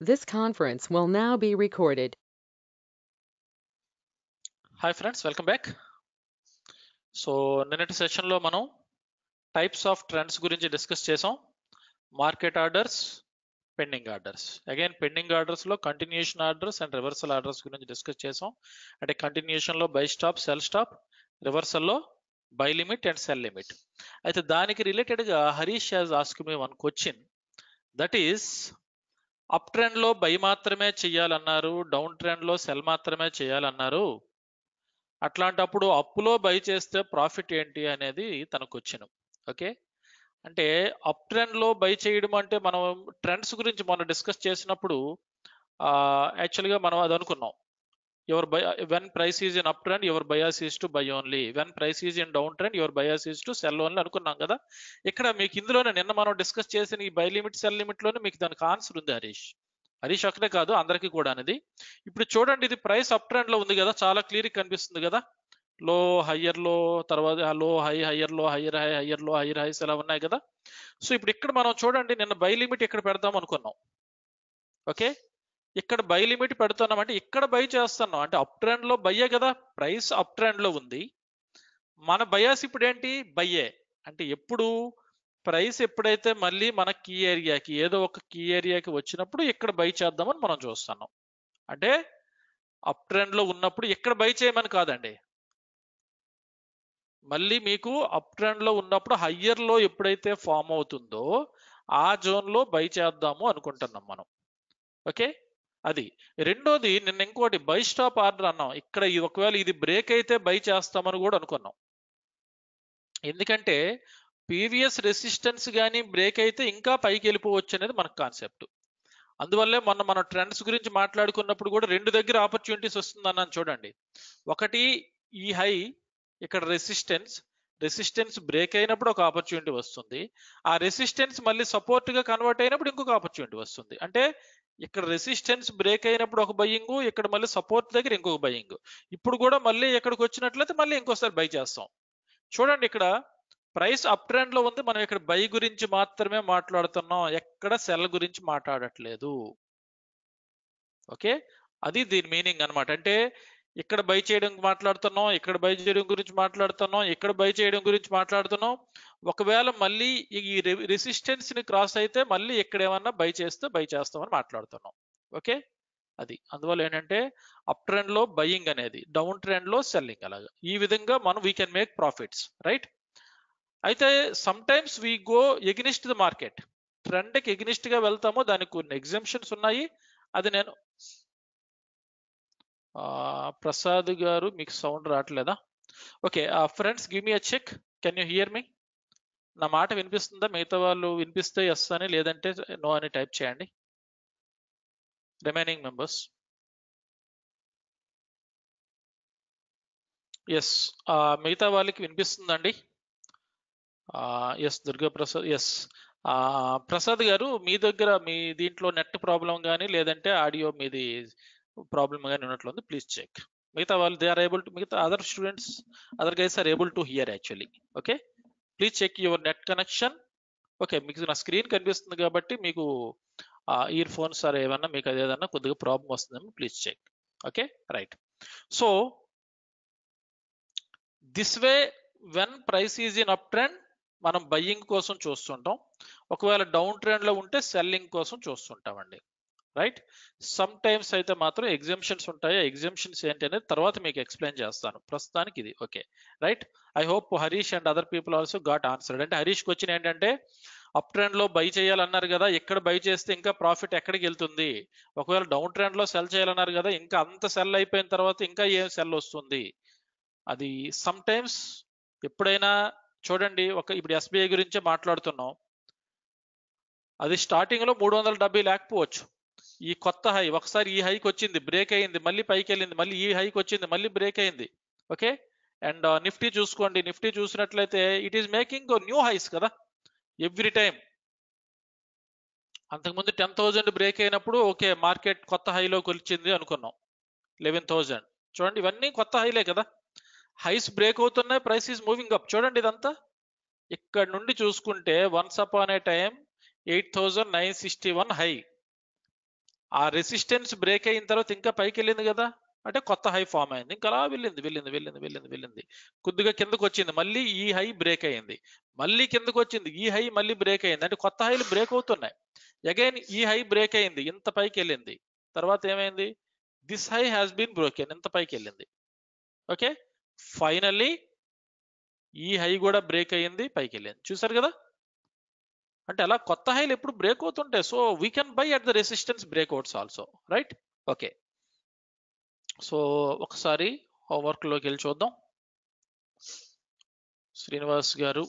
This conference will now be recorded. Hi friends welcome back so నిన్నటి సెషన్లో మనం types of trends గురించి discuss చేసాం market orders pending orders again pending ఆర్డర్స్లో continuation orders and reversal orders గురించి discuss చేసాం అంటే కంటిన్యూషన్లో బై స్టాప్ సెల్ స్టాప్ రివర్సల్లో buy limit and sell limit అయితే దానికి రిలేటెడ్గా Harish has ask me one question that is up ట్రెండ్లో బై మాత్రమే చేయాలన్నారు డౌన్ ట్రెండ్లో సెల్ మాత్రమే చేయాలన్నారు అట్లాంటప్పుడు అప్పులో బై చేస్తే ప్రాఫిట్ ఏంటి అనేది తనకు వచ్చిన ఓకే అంటే అప్ ట్రెండ్ లో బై చేయడం అంటే మనం ట్రెండ్స్ గురించి మనం డిస్కస్ చేసినప్పుడు యాక్చువల్గా మనం అది అనుకున్నాం your buy when price is in up trend your bias is to buy only when price is in down trend your bias is to sell only అనుకున్నాం కదా ఇక్కడ మీకు ఇందులోనే నిన్న మనం డిస్కస్ చేసిన ఈ బై లిమిట్ సెల్ లిమిట్ లోనే మీకు దానికి ఆన్సర్ ఉంది హరీష్ హరీష్ ఒక్కటే కాదు అందరికీ కూడా అనేది ఇప్పుడు చూడండి ఇది ప్రైస్ అప్ ట్రెండ్ లో ఉంది కదా చాలా క్లియర్ కనిపిస్తుంది కదా లో హయ్యర్ లో తర్వాత low high higher low higher high higher low higher highs ఎలా ఉన్నాయి కదా సో ఇప్పుడు ఇక్కడ మనం చూడండి నిన్న బై లిమిట్ ఇక్కడ పెడదాం అనుకున్నాం ఓకే ఇక్కడ బై లిమిట్ పెడుతున్నాం అంటే ఇక్కడ బై చేస్తున్నాం అంటే అప్ ట్రెండ్ లో బయ్యే కదా ప్రైస్ అప్ ట్రెండ్ లో ఉంది మన బయాస్ ఇప్పుడు ఏంటి బయ్యే అంటే ఎప్పుడు ప్రైస్ ఎప్పుడైతే మళ్ళీ మన కీ ఏరియాకి ఏదో ఒక కీ ఏరియాకి వచ్చినప్పుడు ఇక్కడ బై చేద్దామని మనం చూస్తున్నాం అంటే అప్ ట్రెండ్ లో ఉన్నప్పుడు ఇక్కడ బై చేయమని కాదండి మళ్ళీ మీకు అప్ ట్రెండ్ లో ఉన్నప్పుడు హయ్యర్ లో ఎప్పుడైతే ఫామ్ అవుతుందో ఆ జోన్ లో బై చేద్దాము అనుకుంటున్నాం మనం ఓకే అది రెండోది నిన్న ఇంకోటి బై స్టాప్ ఆర్డర్ అన్నాం ఇక్కడ ఇది ఒకవేళ ఇది బ్రేక్ అయితే బై చేస్తామని కూడా అనుకున్నాం ఎందుకంటే పీవీఎస్ రెసిస్టెన్స్ కానీ బ్రేక్ అయితే ఇంకా పైకి వెళ్ళిపోవచ్చు అనేది మనకు కాన్సెప్ట్ అందువల్లే మొన్న మనం ట్రెండ్స్ గురించి మాట్లాడుకున్నప్పుడు కూడా రెండు దగ్గర ఆపర్చునిటీస్ వస్తుందన్నాను చూడండి ఒకటి ఈ హై ఇక్కడ రెసిస్టెన్స్ రెసిస్టెన్స్ బ్రేక్ అయినప్పుడు ఒక ఆపర్చునిటీ వస్తుంది ఆ రెసిస్టెన్స్ మళ్ళీ సపోర్ట్ గా కన్వర్ట్ అయినప్పుడు ఇంకొక ఆపర్చునిటీ వస్తుంది అంటే ఇక్కడ రెసిస్టెన్స్ బ్రేక్ అయినప్పుడు ఒక బయ్యింగ్ ఇక్కడ మళ్ళీ సపోర్ట్ దగ్గర ఇంకొక బయ్యింగ్ ఇప్పుడు కూడా మళ్ళీ ఎక్కడికి వచ్చినట్లయితే మళ్ళీ ఇంకోసారి బై చేస్తాం చూడండి ఇక్కడ ప్రైస్ అప్ ట్రెండ్ లో ఉంది మనం ఇక్కడ బై గురించి మాత్రమే మాట్లాడుతున్నాం ఎక్కడ సెల్ గురించి మాట్లాడట్లేదు ఓకే అది దీని మీనింగ్ అనమాట అంటే ఇక్కడ బై చేయడం మాట్లాడుతున్నాం ఇక్కడ బై చేయడం గురించి మాట్లాడుతున్నాం ఇక్కడ బై చేయడం గురించి మాట్లాడుతున్నాం ఒకవేళ మళ్ళీ ఈ రెసిస్టెన్స్ ని క్రాస్ అయితే మళ్ళీ ఇక్కడ ఏమన్నా బై చేస్తే బై చేస్తామని మాట్లాడుతున్నాం ఓకే అది అందువల్ల ఏంటంటే అప్ ట్రెండ్ లో బయింగ్ అనేది డౌన్ ట్రెండ్ లో సెల్లింగ్ అలాగా ఈ విధంగా మనం we can make profits right అయితే sometimes we go against the market ట్రెండ్కి ఎగ్నిస్ట్ గా వెళ్తామో దానికి కొన్ని ఎగ్జామ్షన్స్ ఉన్నాయి అది నేను ప్రసాద్ గారు మీకు సౌండ్ రావట్లేదా okay friends give me uh check can you hear me నా మాట వినిపిస్తుందా మిగతా వాళ్ళు వినిపిస్తే ఎస్ అని లేదంటే నో అని టైప్ చేయండి రిమైనింగ్ మెంబర్స్ ఎస్ మిగతా వాళ్ళకి వినిపిస్తుందండి ఎస్ దుర్గా ప్రసాద్ ఎస్ ప్రసాద్ గారు మీ దగ్గర మీ దీంట్లో నెట్ ప్రాబ్లం కానీ లేదంటే ఆడియో మీది ప్రాబ్లం కానీ ఉన్నట్లుంది ప్లీజ్ చెక్ మిగతా వాళ్ళు దే ఆర్ ఏబుల్ టు మిగతా other students other guys are able to hear actually okay please check your net connection okay మీకు నా స్క్రీన్ కనిపిస్తుంది కాబట్టి మీకు ఇయర్ ఫోన్స్ ఆర్ ఏమన్నా మీకు అదేదన్నా కొద్దిగా ప్రాబ్లం వస్తుందేమో please check okay right so this way when price is in up trend మనం బయ్యింగ్ కోసం చూస్తుంటాం ఒకవేళ డౌన్ ట్రెండ్ లో ఉంటే సెల్లింగ్ కోసం చూస్తుంటామండి రైట్ సమ్ టైమ్స్ అయితే మాత్రం ఎగ్జామ్షన్స్ ఉంటాయి ఎగ్జామ్షన్స్ ఏంటి అనేది తర్వాత మీకు ఎక్స్ప్లెయిన్ చేస్తాను ప్రస్తుతానికి ఇది okay right I hope Harish and other people also got answered అంటే హరీష్కి వచ్చిన ఏంటంటే అప్ ట్రెండ్ లో బై చేయాలన్నారు కదా ఎక్కడ బై చేస్తే ఇంకా ప్రాఫిట్ ఎక్కడికి వెళ్తుంది ఒకవేళ డౌన్ ట్రెండ్ లో సెల్ చేయాలన్నారు కదా ఇంకా అంత సెల్ అయిపోయిన తర్వాత ఇంకా ఏం సెల్ వస్తుంది అది సమ్ టైమ్స్ ఎప్పుడైనా చూడండి ఒక ఇప్పుడు ఎస్బీఐ గురించే మాట్లాడుతున్నాం అది స్టార్టింగ్ లో మూడు వందల డెబ్బై లేకపోవచ్చు ఈ కొత్త హై ఒకసారి ఈ హైకి వచ్చింది బ్రేక్ అయింది మళ్ళీ పైకి వెళ్ళింది మళ్ళీ ఈ హైకి వచ్చింది మళ్ళీ బ్రేక్ అయింది ఓకే అండ్ నిఫ్టీ చూసుకోండి నిఫ్టీ చూసినట్లయితే it is making new highs కదా ఎవ్రీ టైం అంతకుముందు టెన్ థౌజండ్ బ్రేక్ అయినప్పుడు ఓకే మార్కెట్ కొత్త హైలోకి వచ్చింది అనుకున్నాం లెవెన్ థౌజండ్ చూడండి ఇవన్నీ కొత్త హైలే కదా హైస్ బ్రేక్ అవుతున్నాయి ప్రైస్ ఈస్ మూవింగ్ అప్ చూడండి ఇదంతా ఇక్కడ నుండి చూసుకుంటే once upon a time eight thousand nine sixty one high ఆ రెసిస్టెన్స్ బ్రేక్ అయిన తర్వాత ఇంకా పైకి వెళ్ళింది కదా అంటే కొత్త హై ఫామ్ అయింది ఇంకా అలా వెళ్ళింది వెళ్ళింది వెళ్ళింది వెళ్ళింది వెళ్ళింది కొద్దిగా కిందకు వచ్చింది మళ్ళీ ఈ హై బ్రేక్ అయింది మళ్ళీ కిందకు వచ్చింది ఈ హై మళ్ళీ బ్రేక్ అయింది అంటే కొత్త హైలు బ్రేక్ అవుతున్నాయి అగైన్ ఈ హై బ్రేక్ అయింది ఇంత పైకి వెళ్ళింది తర్వాత ఏమైంది this high has been broken ఇంత పైకి వెళ్ళింది ఓకే ఫైనల్లీ ఈ హై కూడా బ్రేక్ అయ్యింది పైకి వెళ్ళింది చూసారు కదా అంటే అలా కొత్త హైలు ఎప్పుడు బ్రేక్ అవుతుంటాయి so we can buy at the resistance breakouts also right okay so ఒకసారి హోంవర్క్ లోకి వెళ్ళి చూద్దాం శ్రీనివాస్ గారు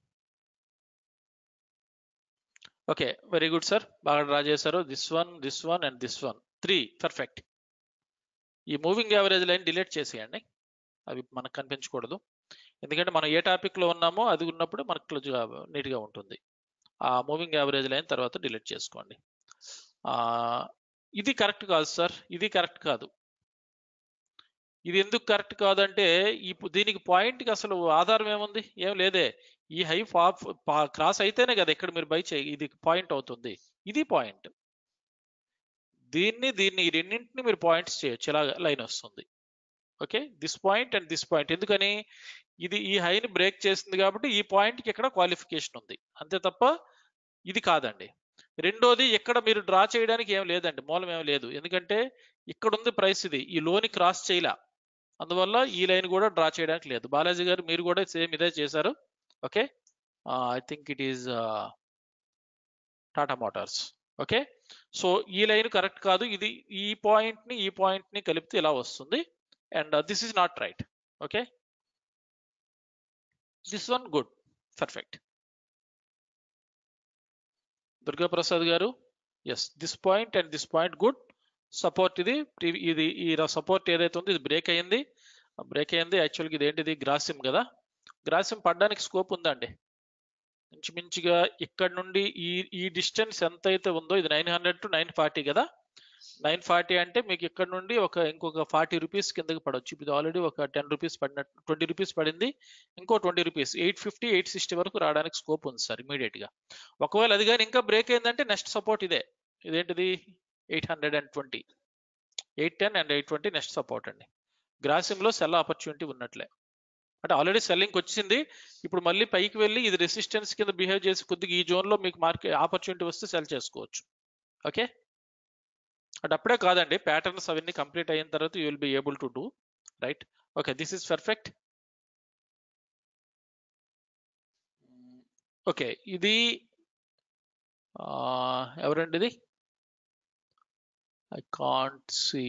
ఓకే వెరీ గుడ్ సార్ బాగా డ్రా చేశారు this one this one and this one three perfect ఈ మూవింగ్ యావరేజ్ లైన్ డిలీట్ చేసేయండి అవి మనకు కనిపించకూడదు ఎందుకంటే మనం ఏ టాపిక్ లో ఉన్నామో అది ఉన్నప్పుడు మనకు నీట్ గా ఉంటుంది ఆ మూవింగ్ యావరేజ్ లైన్ తర్వాత డిలీట్ చేసుకోండి ఆ ఇది కరెక్ట్ కాదు సార్ ఇది కరెక్ట్ కాదు ఇది ఎందుకు కరెక్ట్ కాదంటే ఇప్పుడు దీనికి పాయింట్ కి అసలు ఆధారం ఏముంది ఏం లేదే ఈ హై క్రాస్ అయితేనే కదా ఇక్కడ మీరు బై చేయి ఇది పాయింట్ అవుతుంది ఇది పాయింట్ దీన్ని దీన్ని ఈ రెండింటిని మీరు పాయింట్స్ చేయొచ్చు ఇలా లైన్ వస్తుంది okay this point and this point ఎందుకని ఇది ఈ హైని బ్రేక్ చేసింది కాబట్టి ఈ పాయింట్కి ఇక్కడ క్వాలిఫికేషన్ ఉంది అంతే తప్ప ఇది కాదండి రెండోది ఇక్కడ మీరు డ్రా చేయడానికి ఏం లేదండి మూలం ఏం లేదు ఎందుకంటే ఇక్కడ ఉంది ప్రైస్ ఇది ఈ లోని క్రాస్ చేయలా అందువల్ల ఈ లైన్ కూడా డ్రా చేయడానికి లేదు బాలాజీ గారు మీరు కూడా సేమ్ ఇదే చేశారు okay I think it is Tata Motors okay so ఈ లైన్ కరెక్ట్ కాదు ఇది ఈ పాయింట్ ని ఈ పాయింట్ ని కలిపితే ఇలా వస్తుంది and this is not right okay this one good perfect Durga Prasad గారు yes this point and this point good support ఇది ఇది ఈ సపోర్ట్ ఏదైతే ఉందో ఇది బ్రేక్ అయ్యింది బ్రేక్ అయ్యింది యాక్చువల్గా ఇది ఏంటిది గ్రాసిమ్ కదా గ్రాసిమ్ పడడానికి స్కోప్ ఉందండి ఇంచుమించుగా ఇక్కడ నుండి ఈ ఈ డిస్టెన్స్ ఎంత అయితే ఉందో ఇది nine hundred to nine forty కదా నైన్ ఫార్టీ అంటే మీకు ఇక్కడ నుండి ఒక ఇంకొక ఫార్టీ రూపీస్ కిందకి పడవచ్చు ఇది ఆల్రెడీ ఒక టెన్ రూపీస్ పడినట్టు ట్వంటీ రూపీస్ పడింది ఇంకో twenty rupees eight fifty eight sixty వరకు రావడానికి స్కోప్ ఉంది సార్ ఇమీడియట్ గా ఒకవేళ అది కానీ ఇంకా బ్రేక్ అయిందంటే నెక్స్ట్ సపోర్ట్ ఇదే ఇదేంటిది eight hundred and twenty eight ten and eight twenty next support అండి గ్రాసిమ్లో సెల్ ఆపర్చునిటీ ఉన్నట్లే అంటే ఆల్రెడీ సెల్లింగ్ వచ్చింది ఇప్పుడు మళ్ళీ పైకి వెళ్ళి ఇది రెసిస్టెన్స్ కింద బిహేవ్ చేసి కొద్దిగా ఈ జోన్లో మీకు మార్కెట్ ఆపర్చునిటీ వస్తే సెల్ చేసుకోవచ్చు ఓకే అంటే అప్పుడే కాదండి ప్యాటర్న్స్ అవన్నీ కంప్లీట్ అయిన తర్వాత you will be able to do right okay this is perfect okay ఇది ఎవరండి ఇది ఐ కాంట్ సి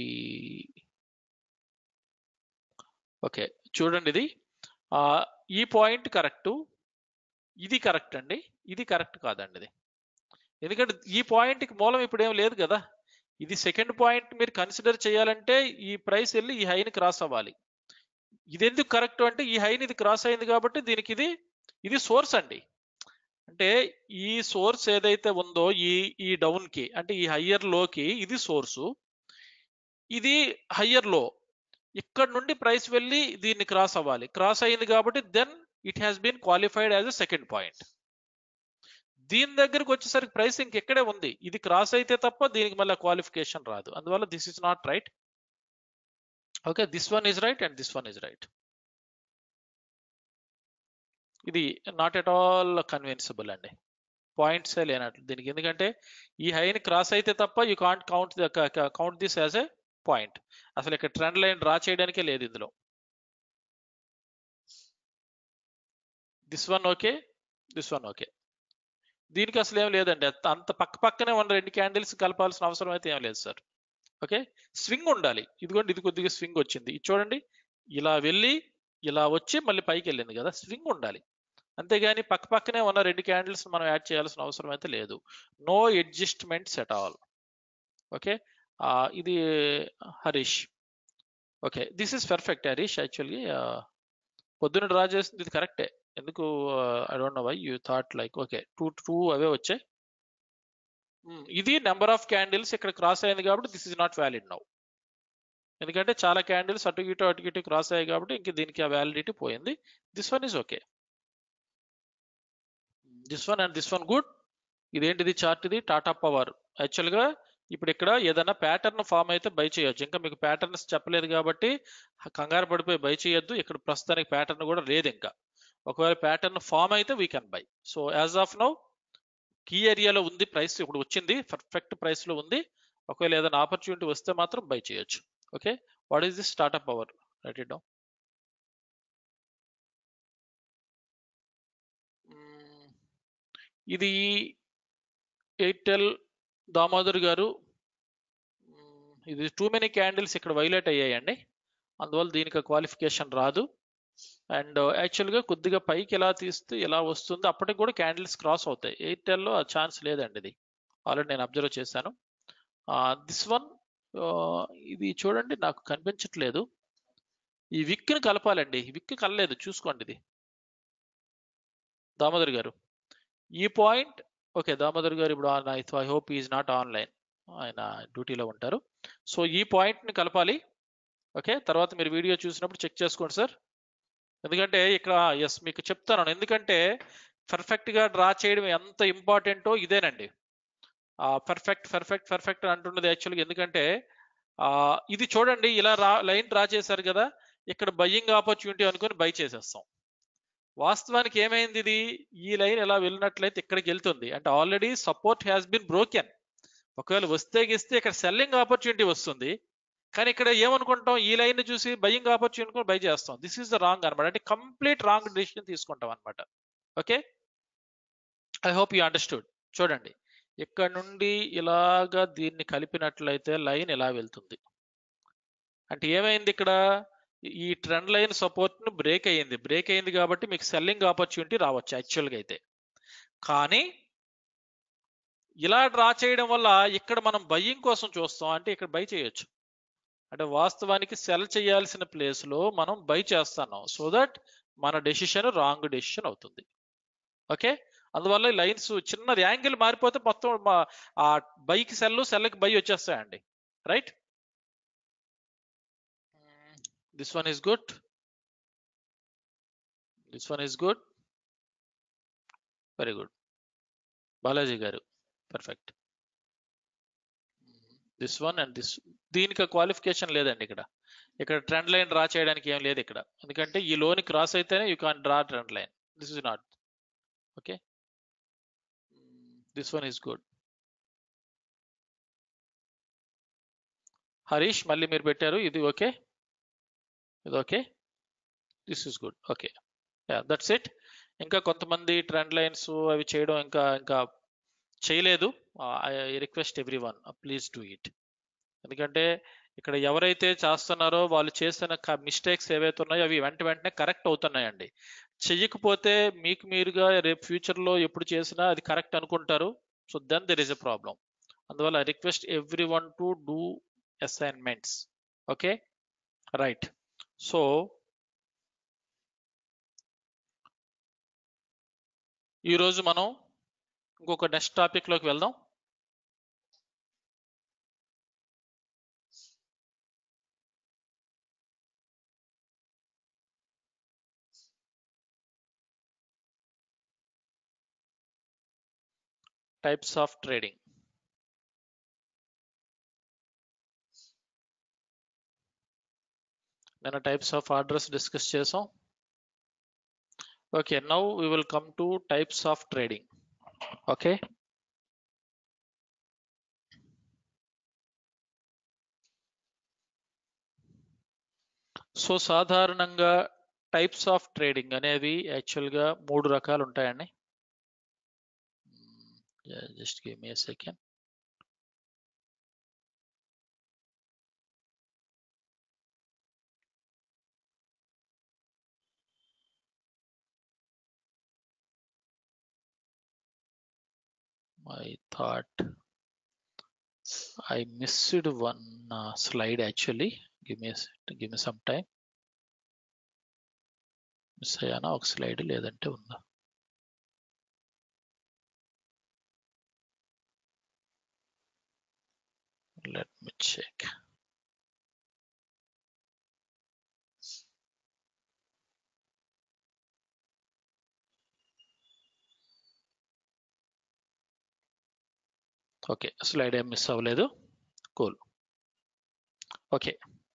ఓకే చూడండి ఇది ఈ పాయింట్ కరెక్ట్ ఇది కరెక్ట్ అండి ఇది కరెక్ట్ కాదండి ఇది ఎందుకంటే ఈ పాయింట్కి మూలం ఇప్పుడు ఏం లేదు కదా ఇది సెకండ్ పాయింట్ మీరు కన్సిడర్ చేయాలంటే ఈ ప్రైస్ వెళ్ళి ఈ హైని క్రాస్ అవ్వాలి ఇది ఎందుకు కరెక్ట్ అంటే ఈ హైని ఇది క్రాస్ అయింది కాబట్టి దీనికి ఇది ఇది సోర్స్ అండి అంటే ఈ సోర్స్ ఏదైతే ఉందో ఈ ఈ డౌన్ కి అంటే ఈ హయ్యర్ లోకి ఇది సోర్సు ఇది హయ్యర్ లో ఇక్కడ నుండి ప్రైస్ వెళ్ళి దీన్ని క్రాస్ అవ్వాలి క్రాస్ అయింది కాబట్టి then it has been qualified as a second point దీని దగ్గరకు వచ్చేసరికి ప్రైస్ ఇంకెక్కడే ఉంది ఇది క్రాస్ అయితే తప్ప దీనికి మళ్ళీ క్వాలిఫికేషన్ రాదు అందువల్ల this is not right okay this one is right and this one is right ఇది నాట్ ఎట్ ఆల్ కన్విన్సిబుల్ అండి పాయింట్స్ లేనట్లు దీనికి ఎందుకంటే ఈ హైని క్రాస్ అయితే తప్ప you can't count count this as a point అసలు ఇక్కడ ట్రెండ్ లైన్ డ్రా చేయడానికే లేదు ఇందులో this one okay this one okay దీనికి అసలు ఏం లేదండి అంత పక్క పక్కనే ఉన్న రెండు క్యాండిల్స్ కలపాల్సిన అవసరం అయితే ఏం లేదు సార్ ఓకే స్వింగ్ ఉండాలి ఇదిగోండి ఇది కొద్దిగా స్వింగ్ వచ్చింది ఇది చూడండి ఇలా వెళ్ళి ఇలా వచ్చి మళ్ళీ పైకి వెళ్ళింది కదా స్వింగ్ ఉండాలి అంతేగాని పక్క పక్కనే ఉన్న రెండు క్యాండిల్స్ మనం యాడ్ చేయాల్సిన అవసరం అయితే లేదు no adjustments at all okay ఇది Harish okay this is perfect Harish actually పొద్దున డ్రా చేసింది ఇది కరెక్టే ఎందుకు I don't know why you thought like okay two two అవే వచ్చాయి ఇది నెంబర్ ఆఫ్ క్యాండిల్స్ ఇక్కడ క్రాస్ అయింది కాబట్టి this is not valid now ఎందుకంటే చాలా క్యాండిల్స్ అటు ఇటు అటు ఇటు క్రాస్ అయ్యాయి కాబట్టి ఇంక దీనికి ఆ వ్యాలిడిటీ పోయింది this one is okay this one and this one good ఇదేంటిది చార్ట్ ఇది టాటా పవర్ యాక్చువల్గా ఇప్పుడు ఇక్కడ ఏదైనా ప్యాటర్న్ ఫామ్ అయితే బై చేయొచ్చు ఇంకా మీకు ప్యాటర్న్స్ చెప్పలేదు కాబట్టి కంగారు పడిపోయి బై చేయొద్దు ఇక్కడ ప్రస్తుతానికి ప్యాటర్న్ కూడా లేదు ఇంకా ఒకవేళ ప్యాటర్న్ ఫామ్ అయితే we can buy so as of now key ఏరియాలో ఉంది ప్రైస్ ఇప్పుడు వచ్చింది పర్ఫెక్ట్ ప్రైస్ లో ఉంది ఒకవేళ ఏదైనా ఆపర్చునిటీ వస్తే మాత్రం బై చేయొచ్చు okay what is the startup power right it down ఇది ఎయిర్టెల్ దామోదర్ గారు మ్మ్, ఇది టూ మెనీ క్యాండిల్స్ ఇక్కడ వైలేట్ అయ్యాయండి అందువల్ల దీనికి క్వాలిఫికేషన్ రాదు అండ్ యాక్చువల్గా కొద్దిగా పైకి ఎలా తీస్తే ఎలా వస్తుంది అప్పటికి కూడా క్యాండిల్స్ క్రాస్ అవుతాయి ఎయిర్టెల్లో ఆ ఛాన్స్ లేదండి ఇది ఆల్రెడీ నేను అబ్జర్వ్ చేశాను దిస్ వన్ ఇది చూడండి నాకు కనిపించట్లేదు ఈ విక్ని కలపాలండి విక్ కలలేదు చూసుకోండి ఇది దామోదర్ గారు ఈ పాయింట్ ఓకే దామోదర్ గారు ఇప్పుడు I hope is not online ఆయన డ్యూటీలో ఉంటారు సో ఈ పాయింట్ ని కలపాలి ఓకే తర్వాత మీరు వీడియో చూసినప్పుడు చెక్ చేసుకోండి సార్ ఎందుకంటే ఇక్కడ ఎస్ మీకు చెప్తాను ఎందుకంటే పర్ఫెక్ట్ గా డ్రా చేయడం ఎంత ఇంపార్టెంటో ఇదేనండి పర్ఫెక్ట్ పర్ఫెక్ట్ పర్ఫెక్ట్ అంటున్నది యాక్చువల్గా ఎందుకంటే ఆ, ఇది చూడండి ఇలా రా లైన్ డ్రా చేశారు కదా ఇక్కడ బయ్యింగ్ ఆపర్చునిటీ అనుకొని బై చేసేస్తాం వాస్తవానికి ఏమైంది ఇది ఈ లైన్ ఎలా వెళ్ళినట్లయితే ఇక్కడికి వెళ్తుంది అంటే already support has been broken ఒకవేళ వస్తే గిస్తే ఇక్కడ సెల్లింగ్ ఆపర్చునిటీ వస్తుంది కానీ ఇక్కడ ఏమనుకుంటాం ఈ లైన్ చూసి బయింగ్ ఆపర్చునిటీ బై చేస్తాం దిస్ ఈస్ ద రాంగ్ అనమాట అంటే కంప్లీట్ రాంగ్ డిసిషన్ తీసుకుంటాం అనమాట okay I hope you understood చూడండి ఇక్కడ నుండి ఇలాగా దీన్ని కలిపినట్లయితే లైన్ ఎలా వెళ్తుంది అంటే ఏమైంది ఇక్కడ ఈ ట్రెండ్ లైన్ సపోర్ట్ ను బ్రేక్ అయ్యింది బ్రేక్ అయింది కాబట్టి మీకు సెల్లింగ్ ఆపర్చునిటీ రావచ్చు యాక్చువల్గా అయితే కానీ ఇలా డ్రా చేయడం వల్ల ఇక్కడ మనం బయ్యింగ్ కోసం చూస్తాం అంటే ఇక్కడ బై చేయొచ్చు అంటే వాస్తవానికి సెల్ చేయాల్సిన ప్లేస్ లో మనం బై చేస్తున్నాం సో దట్ మన డెసిషన్ రాంగ్ డెసిషన్ అవుతుంది ఓకే అందువల్ల లైన్స్ చిన్నది యాంగిల్ మారిపోతే మొత్తం మా- ఆ బైకి సెల్ సెల్కి బై వచ్చేస్తాయండి right this one is good this one is good very good Balaji గారు perfect this one and this దీనికి క్వాలిఫికేషన్ లేదండి ఇక్కడ ఇక్కడ ట్రెండ్ లైన్ డ్రా చేయడానికి ఏం లేదు ఇక్కడ ఎందుకంటే ఈ లోని క్రాస్ అయితేనే you can draw trend line this is not okay this one is good Harish మళ్ళీ మీరు పెట్టారు ఇది ఓకే ఇది okay this is good okay that's it ఇంకా కొంతమంది ట్రెండ్ లైన్స్ అవి చేయడం ఇంకా ఇంకా చేయలేదు I request everyone please do it ఎందుకంటే ఇక్కడ ఎవరైతే చేస్తున్నారో వాళ్ళు చేసిన మిస్టేక్స్ ఏవైతే ఉన్నాయో అవి వెంట వెంటనే కరెక్ట్ అవుతున్నాయండి చెయ్యకపోతే మీకు మీరుగా రేపు ఫ్యూచర్లో ఎప్పుడు చేసినా అది కరెక్ట్ అనుకుంటారు so then there is a problem అందువల్ల I request everyone to do assignments okay right so ఈరోజు మనం ఇంకొక నెక్స్ట్ టాపిక్లోకి వెళ్దాం టైప్స్ ఆఫ్ ట్రేడింగ్ నేను టైప్స్ ఆఫ్ ఆర్డర్స్ డిస్కస్ చేసాం okay now we will come to types of trading okay so సాధారణంగా types of trading అనేవి యాక్చువల్గా మూడు రకాలు ఉంటాయండి just give me second I thought I missed one uh, slide actually. Give me a, s- give me some time. Miss అయ్యానా ఒక slide లేదంటే ఉందా let me check okay slide ఏం మిస్ అవ్వలేదు కూల్ ఓకే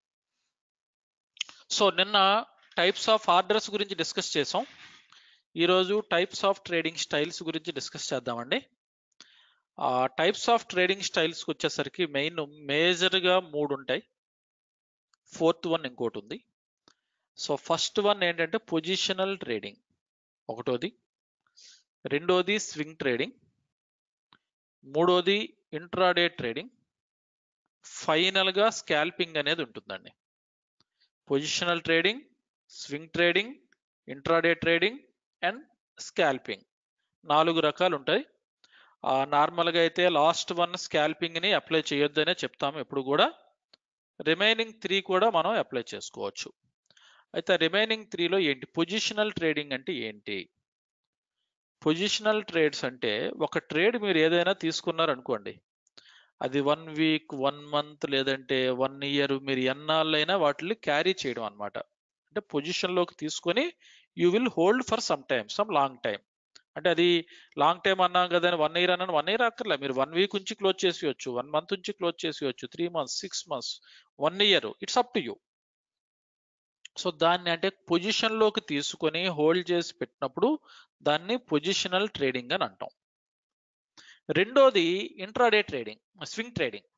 సో నిన్న types of orders గురించి discuss చేసాం ఈరోజు టైప్స్ ఆఫ్ ట్రేడింగ్ స్టైల్స్ గురించి డిస్కస్ చేద్దామండి ఆ టైప్స్ ఆఫ్ ట్రేడింగ్ స్టైల్స్కి వచ్చేసరికి మెయిన్ మేజర్గా మూడు ఉంటాయి ఫోర్త్ వన్ ఇంకోటి ఉంది సో ఫస్ట్ వన్ ఏంటంటే పొజిషనల్ ట్రేడింగ్ ఒకటోది రెండోది స్వింగ్ ట్రేడింగ్ మూడోది ఇంట్రాడే ట్రేడింగ్ ఫైనల్గా స్కాల్పింగ్ అనేది ఉంటుందండి positional trading swing trading intraday trading and scalping నాలుగు రకాలు ఉంటాయి నార్మల్గా అయితే లాస్ట్ వన్ స్కాల్పింగ్ని అప్లై చేయొద్దనే చెప్తాము ఎప్పుడు కూడా రిమైనింగ్ త్రీ కూడా మనం అప్లై చేసుకోవచ్చు అయితే రిమైనింగ్ త్రీలో ఏంటి పొజిషనల్ ట్రేడింగ్ అంటే ఏంటి పొజిషనల్ ట్రేడ్స్ అంటే ఒక ట్రేడ్ మీరు ఏదైనా తీసుకున్నారనుకోండి అది వన్ వీక్ వన్ మంత్ లేదంటే వన్ ఇయర్ మీరు ఎన్నాళ్ళైనా వాటిని క్యారీ చేయడం అనమాట అంటే పొజిషన్లోకి తీసుకొని you will hold for some time some long time అంటే అది లాంగ్ టైం అన్నాం కదా వన్ ఇయర్ అన్నాను వన్ ఇయర్ అక్కర్లే మీరు వన్ వీక్ నుంచి క్లోజ్ చేసేయచ్చు వన్ మంత్ నుంచి క్లోజ్ చేసేయచ్చు three months six months one year it's up to you so దాన్ని అంటే పొజిషన్లోకి తీసుకొని హోల్డ్ చేసి పెట్టినప్పుడు దాన్ని పొజిషనల్ ట్రేడింగ్ అని అంటాం రెండోది intraday trading swing trading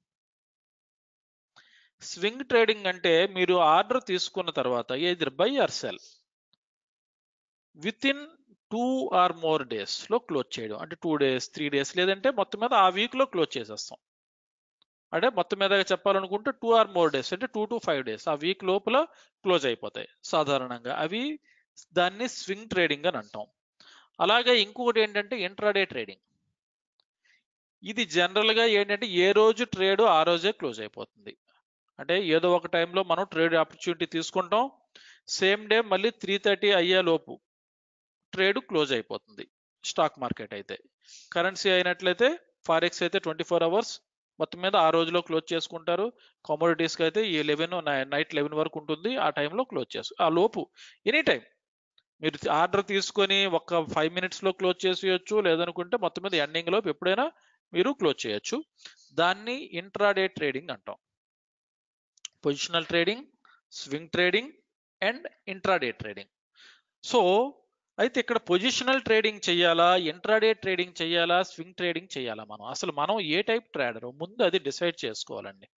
swing trading అంటే మీరు ఆర్డర్ తీసుకున్న తర్వాత ఏది buy or sell within two or more days లో క్లోజ్ చేయడం అంటే టూ డేస్ త్రీ డేస్ లేదంటే మొత్తం మీద ఆ వీక్ లో క్లోజ్ చేసేస్తాం అంటే మొత్తం మీద చెప్పాలనుకుంటే టూ ఆర్ మోర్ డేస్ అంటే టూ టు ఫైవ్ డేస్ ఆ వీక్ లోపల క్లోజ్ అయిపోతాయి సాధారణంగా అవి దాన్ని స్వింగ్ ట్రేడింగ్ అని అంటాం అలాగే ఇంకొకటి ఏంటంటే ఇంట్రాడే ట్రేడింగ్ ఇది జనరల్గా ఏంటంటే ఏ రోజు ట్రేడ్ ఆ రోజే క్లోజ్ అయిపోతుంది అంటే ఏదో ఒక టైంలో మనం ట్రేడ్ ఆపర్చునిటీ తీసుకుంటాం సేమ్ డే మళ్ళీ త్రీ థర్టీ అయ్యే లోపు ట్రేడ్ క్లోజ్ అయిపోతుంది స్టాక్ మార్కెట్ అయితే కరెన్సీ అయినట్లయితే ఫారెక్స్ అయితే ట్వంటీ ఫోర్ అవర్స్ మొత్తం మీద ఆ రోజులో క్లోజ్ చేసుకుంటారు కామోడిటీస్కి అయితే ఈ లెవెన్ నైట్ లెవెన్ వరకు ఉంటుంది ఆ టైంలో క్లోజ్ చేసు ఆ లోపు ఎనీ టైం మీరు ఆర్డర్ తీసుకొని ఒక ఫైవ్ మినిట్స్లో క్లోజ్ చేసేయచ్చు లేదనుకుంటే మొత్తం మీద ఎండింగ్ లోపు ఎప్పుడైనా మీరు క్లోజ్ చేయొచ్చు దాన్ని ఇంట్రాడే ట్రేడింగ్ అంటాం positional trading swing trading and intraday trading so అయితే ఇక్కడ పొజిషనల్ ట్రేడింగ్ చేయాలా ఇంట్రాడే ట్రేడింగ్ చేయాలా స్వింగ్ ట్రేడింగ్ చేయాలా మనం అసలు మనం ఏ టైప్ ట్రేడర్ ముందు అది డిసైడ్ చేసుకోవాలండి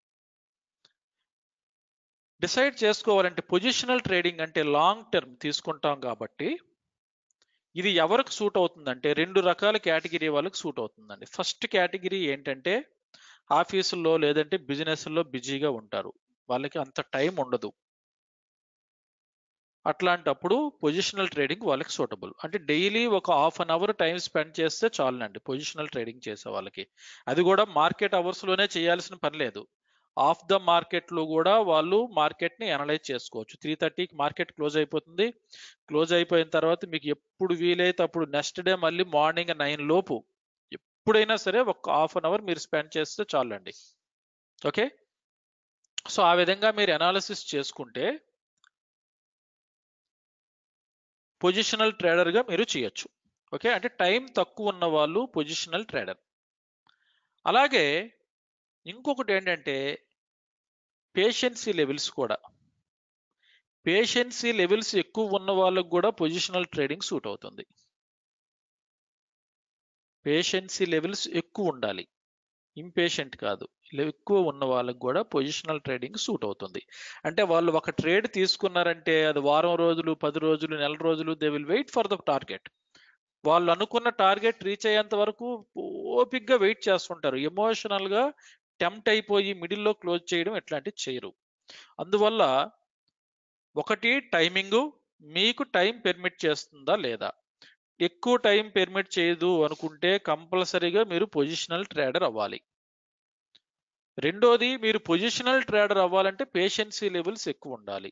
డిసైడ్ చేసుకోవాలంటే పొజిషనల్ ట్రేడింగ్ అంటే లాంగ్ టర్మ్ తీసుకుంటాం కాబట్టి ఇది ఎవరికి సూట్ అవుతుందంటే రెండు రకాల కేటగిరీ వాళ్ళకి సూట్ అవుతుందండి ఫస్ట్ కేటగిరీ ఏంటంటే ఆఫీసుల్లో లేదంటే బిజినెస్లో బిజీగా ఉంటారు వాళ్ళకి అంత టైం ఉండదు అట్లాంటప్పుడు పొజిషనల్ ట్రేడింగ్ వాళ్ళకి సూటబుల్ అంటే డైలీ ఒక half an hour time spend చేస్తే చాలండి పొజిషనల్ ట్రేడింగ్ చేసే వాళ్ళకి అది కూడా మార్కెట్ అవర్స్లోనే చేయాల్సిన పని లేదు ఆఫ్ ద మార్కెట్లో కూడా వాళ్ళు మార్కెట్ని అనలైజ్ చేసుకోవచ్చు త్రీ థర్టీకి మార్కెట్ క్లోజ్ అయిపోతుంది క్లోజ్ అయిపోయిన తర్వాత మీకు ఎప్పుడు వీలైతే అప్పుడు నెక్స్ట్ డే మళ్ళీ మార్నింగ్ నైన్ లోపు ఎప్పుడైనా సరే ఒక హాఫ్ అన్ అవర్ మీరు స్పెండ్ చేస్తే చాలండి ఓకే సో ఆ విధంగా మీరు అనాలిసిస్ చేసుకుంటే పొజిషనల్ ట్రేడర్గా మీరు చేయొచ్చు ఓకే అంటే టైం తక్కువ ఉన్న వాళ్ళు పొజిషనల్ ట్రేడర్ అలాగే ఇంకొకటి ఏంటంటే పేషెన్సీ లెవెల్స్ కూడా పేషెన్సీ లెవెల్స్ ఎక్కువ ఉన్న వాళ్ళకు కూడా పొజిషనల్ ట్రేడింగ్ సూట్ అవుతుంది పేషెన్సీ లెవెల్స్ ఎక్కువ ఉండాలి ఇంపేషెంట్ కాదు ఎక్కువ ఉన్న వాళ్ళకి కూడా పొజిషనల్ ట్రేడింగ్ సూట్ అవుతుంది అంటే వాళ్ళు ఒక ట్రేడ్ తీసుకున్నారంటే అది వారం రోజులు పది రోజులు నెల రోజులు they will wait for the target వాళ్ళు అనుకున్న టార్గెట్ రీచ్ అయ్యేంత వరకు ఓపిక్గా వెయిట్ చేస్తుంటారు ఎమోషనల్గా టెంప్ట్ అయిపోయి మిడిల్లో క్లోజ్ చేయడం ఇట్లాంటివి చేయరు అందువల్ల ఒకటి టైమింగ్ మీకు టైం పెర్మిట్ చేస్తుందా లేదా ఎక్కువ టైం పెర్మిట్ చేయదు అనుకుంటే కంపల్సరీగా మీరు పొజిషనల్ ట్రేడర్ అవ్వాలి రెండోది మీరు పొజిషనల్ ట్రేడర్ అవ్వాలంటే పేషెన్సీ లెవెల్స్ ఎక్కువ ఉండాలి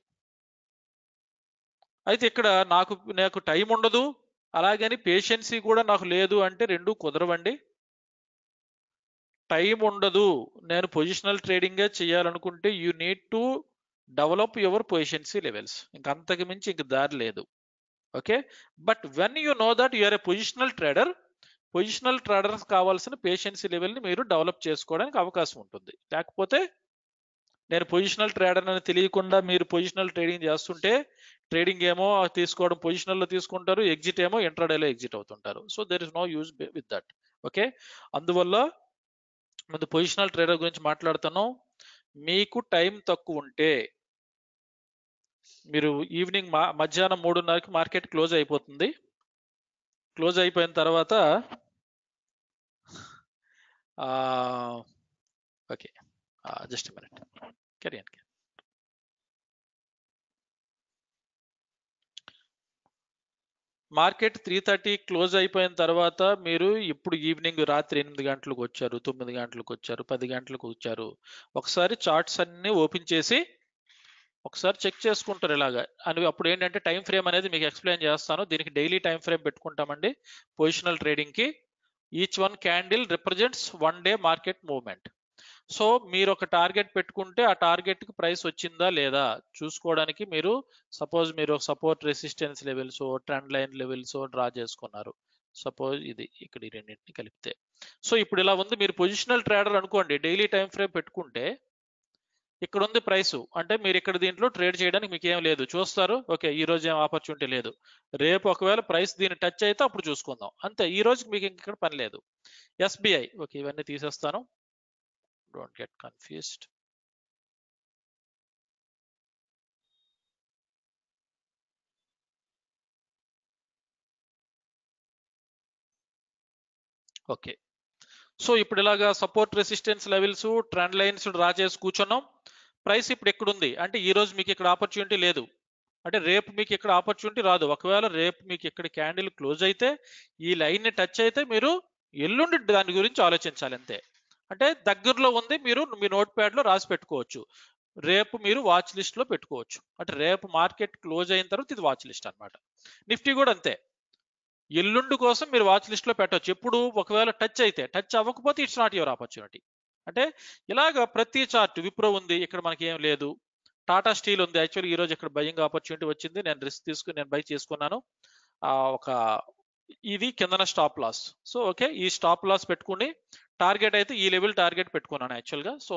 అయితే ఇక్కడ నాకు నాకు టైం ఉండదు అలాగని పేషెన్సీ కూడా నాకు లేదు అంటే రెండు కుదరవండి టైం ఉండదు నేను పొజిషనల్ ట్రేడింగే చేయాలనుకుంటే you need to develop your patience levels ఇంక అంతకు మించి ఇంక దారి లేదు okay but when you know that you're a positional trader positional traders కావాల్సిన పేషెన్సీ లెవెల్ని మీరు డెవలప్ చేసుకోవడానికి అవకాశం ఉంటుంది లేకపోతే నేను పొజిషనల్ ట్రేడర్ అని తెలియకుండా మీరు పొజిషనల్ ట్రేడింగ్ చేస్తుంటే ట్రేడింగ్ ఏమో తీసుకోవడం పొజిషనల్ లో తీసుకుంటారు ఎగ్జిట్ ఏమో ఇంట్రాడేలో ఎగ్జిట్ అవుతుంటారు so there is no use with that okay అందువల్ల ముందు పొజిషనల్ ట్రేడర్ గురించి మాట్లాడుతున్నాం మీకు టైం తక్కువ ఉంటే మీరు ఈవినింగ్ మా మధ్యాహ్నం మూడున్నరకి మార్కెట్ క్లోజ్ అయిపోతుంది క్లోజ్ అయిపోయిన తర్వాత okay just minute carry and market three thirty close అయిపోయిన తర్వాత మీరు ఇప్పుడు ఈవినింగ్ రాత్రి ఎనిమిది గంటలకు వచ్చారు తొమ్మిది గంటలకు వచ్చారు పది గంటలకు వచ్చారు ఒకసారి చార్ట్స్ అన్ని ఓపెన్ చేసి ఒకసారి చెక్ చేసుకుంటారు ఇలాగా అని అప్పుడు ఏంటంటే టైం ఫ్రేమ్ అనేది మీకు ఎక్స్ప్లెయిన్ చేస్తాను దీనికి డైలీ టైం ఫ్రేమ్ పెట్టుకుంటామండి పొజిషనల్ ట్రేడింగ్ కి each one candle represents one day market movement so మీరు ఒక టార్గెట్ పెట్టుకుంటే ఆ టార్గెట్ కి ప్రైస్ వచ్చిందా లేదా చూసుకోవడానికి మీరు సపోజ్ మీరు support resistance levels trend line levels draw చేసుకున్నారు సపోజ్ ఇది ఇక్కడ ఈ రెండింటిని కలిపితే సో ఇప్పుడు ఇలా ఉంది మీరు పొజిషనల్ ట్రేడర్ అనుకోండి డైలీ టైం ఫ్రేమ్ పెట్టుకుంటే ఇక్కడ ఉంది ప్రైస్ అంటే మీరు ఇక్కడ దీంట్లో ట్రేడ్ చేయడానికి మీకు ఏం లేదు చూస్తారు ఓకే ఈ రోజు ఏం ఆపర్చునిటీ లేదు రేపు ఒకవేళ ప్రైస్ దీన్ని టచ్ అయితే అప్పుడు చూసుకుందాం అంతే ఈ రోజుకి మీకు ఇక్కడ పని లేదు ఎస్బీఐ ఓకే ఇవన్నీ తీసేస్తాను don't get confused okay so ఇప్పుడు ఇలాగా support resistance levels trend lines draw చేసి కూర్చున్నాం ప్రైస్ ఇప్పుడు ఎక్కడుంది అంటే ఈ రోజు మీకు ఇక్కడ ఆపర్చునిటీ లేదు అంటే రేపు మీకు ఇక్కడ ఆపర్చునిటీ రాదు ఒకవేళ రేపు మీకు ఇక్కడ క్యాండిల్ క్లోజ్ అయితే ఈ లైన్ ని టచ్ అయితే మీరు ఎల్లుండి దాని గురించి ఆలోచించాలి అంతే అంటే దగ్గరలో ఉంది మీరు మీ నోట్ ప్యాడ్ లో రాసి పెట్టుకోవచ్చు రేపు మీరు వాచ్ లిస్ట్ లో పెట్టుకోవచ్చు అంటే రేపు మార్కెట్ క్లోజ్ అయిన తర్వాత ఇది వాచ్ లిస్ట్ అన్నమాట నిఫ్టీ కూడా అంతే ఎల్లుండి కోసం మీరు వాచ్ లిస్ట్ లో పెట్టవచ్చు ఎప్పుడు ఒకవేళ టచ్ అయితే టచ్ అవ్వకపోతే ఇట్స్ నాట్ యువర్ ఆపర్చునిటీ అంటే ఇలాగ ప్రతి చార్ట్ విప్రో ఉంది ఇక్కడ మనకి ఏం లేదు టాటా స్టీల్ ఉంది యాక్చువల్లీ ఈ రోజు ఇక్కడ బయింగ్ ఆపర్చునిటీ వచ్చింది నేను రిస్క్ తీసుకుని నేను బై చేసుకున్నాను ఆ, ఒక ఇది కిందన స్టాప్ లాస్ సో ఓకే ఈ స్టాప్ లాస్ పెట్టుకుని టార్గెట్ అయితే ఈ లెవెల్ టార్గెట్ పెట్టుకున్నాను యాక్చువల్గా so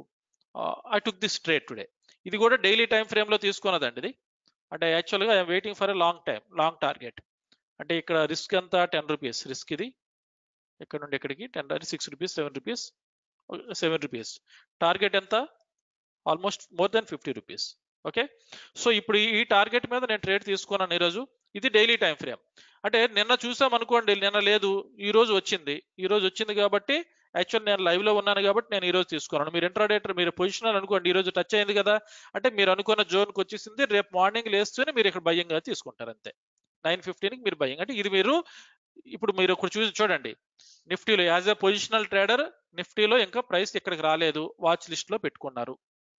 I took this trade today ఇది కూడా డైలీ టైం ఫ్రేమ్ లో తీసుకున్నదండి ఇది అంటే యాక్చువల్గా I'm waiting for a long time long target అంటే ఇక్కడ రిస్క్ ఎంత టెన్ రూపీస్ రిస్క్ ఇది ఇక్కడ నుండి ఎక్కడికి ten six rupees seven rupees seven rupees target ఎంత almost more than fifty rupees okay so ఇప్పుడు ఈ- ఈ టార్గెట్ మీద నేను ట్రేడ్ తీసుకున్నాను ఈరోజు ఇది డైలీ టైం ఫ్రేమ్ అంటే నిన్న చూసాం అనుకోండి నిన్న లేదు ఈ రోజు వచ్చింది ఈ రోజు వచ్చింది కాబట్టి యాక్చువల్ నేను లైవ్ లో ఉన్నాను కాబట్టి నేను ఈ రోజు తీసుకున్నాను మీరు ఇంట్రాడేటర్ మీరు పొజిషన్ అనుకోండి ఈ రోజు టచ్ అయింది కదా అంటే మీరు అనుకున్న జోన్కి వచ్చేసింది రేపు మార్నింగ్ లేస్తూనే మీరు ఇక్కడ భయంగా తీసుకుంటారు అంతే నైన్ ఫిఫ్టీన్కి మీరు భయం అంటే ఇది మీరు ఇప్పుడు మీరు ఇక్కడ చూసి చూడండి నిఫ్టీలో యాజ్ ఎ పొజిషనల్ ట్రేడర్ నిఫ్టీలో ఇంకా ప్రైస్ ఇక్కడికి రాలేదు వాచ్ లిస్ట్ లో పెట్టుకున్నారు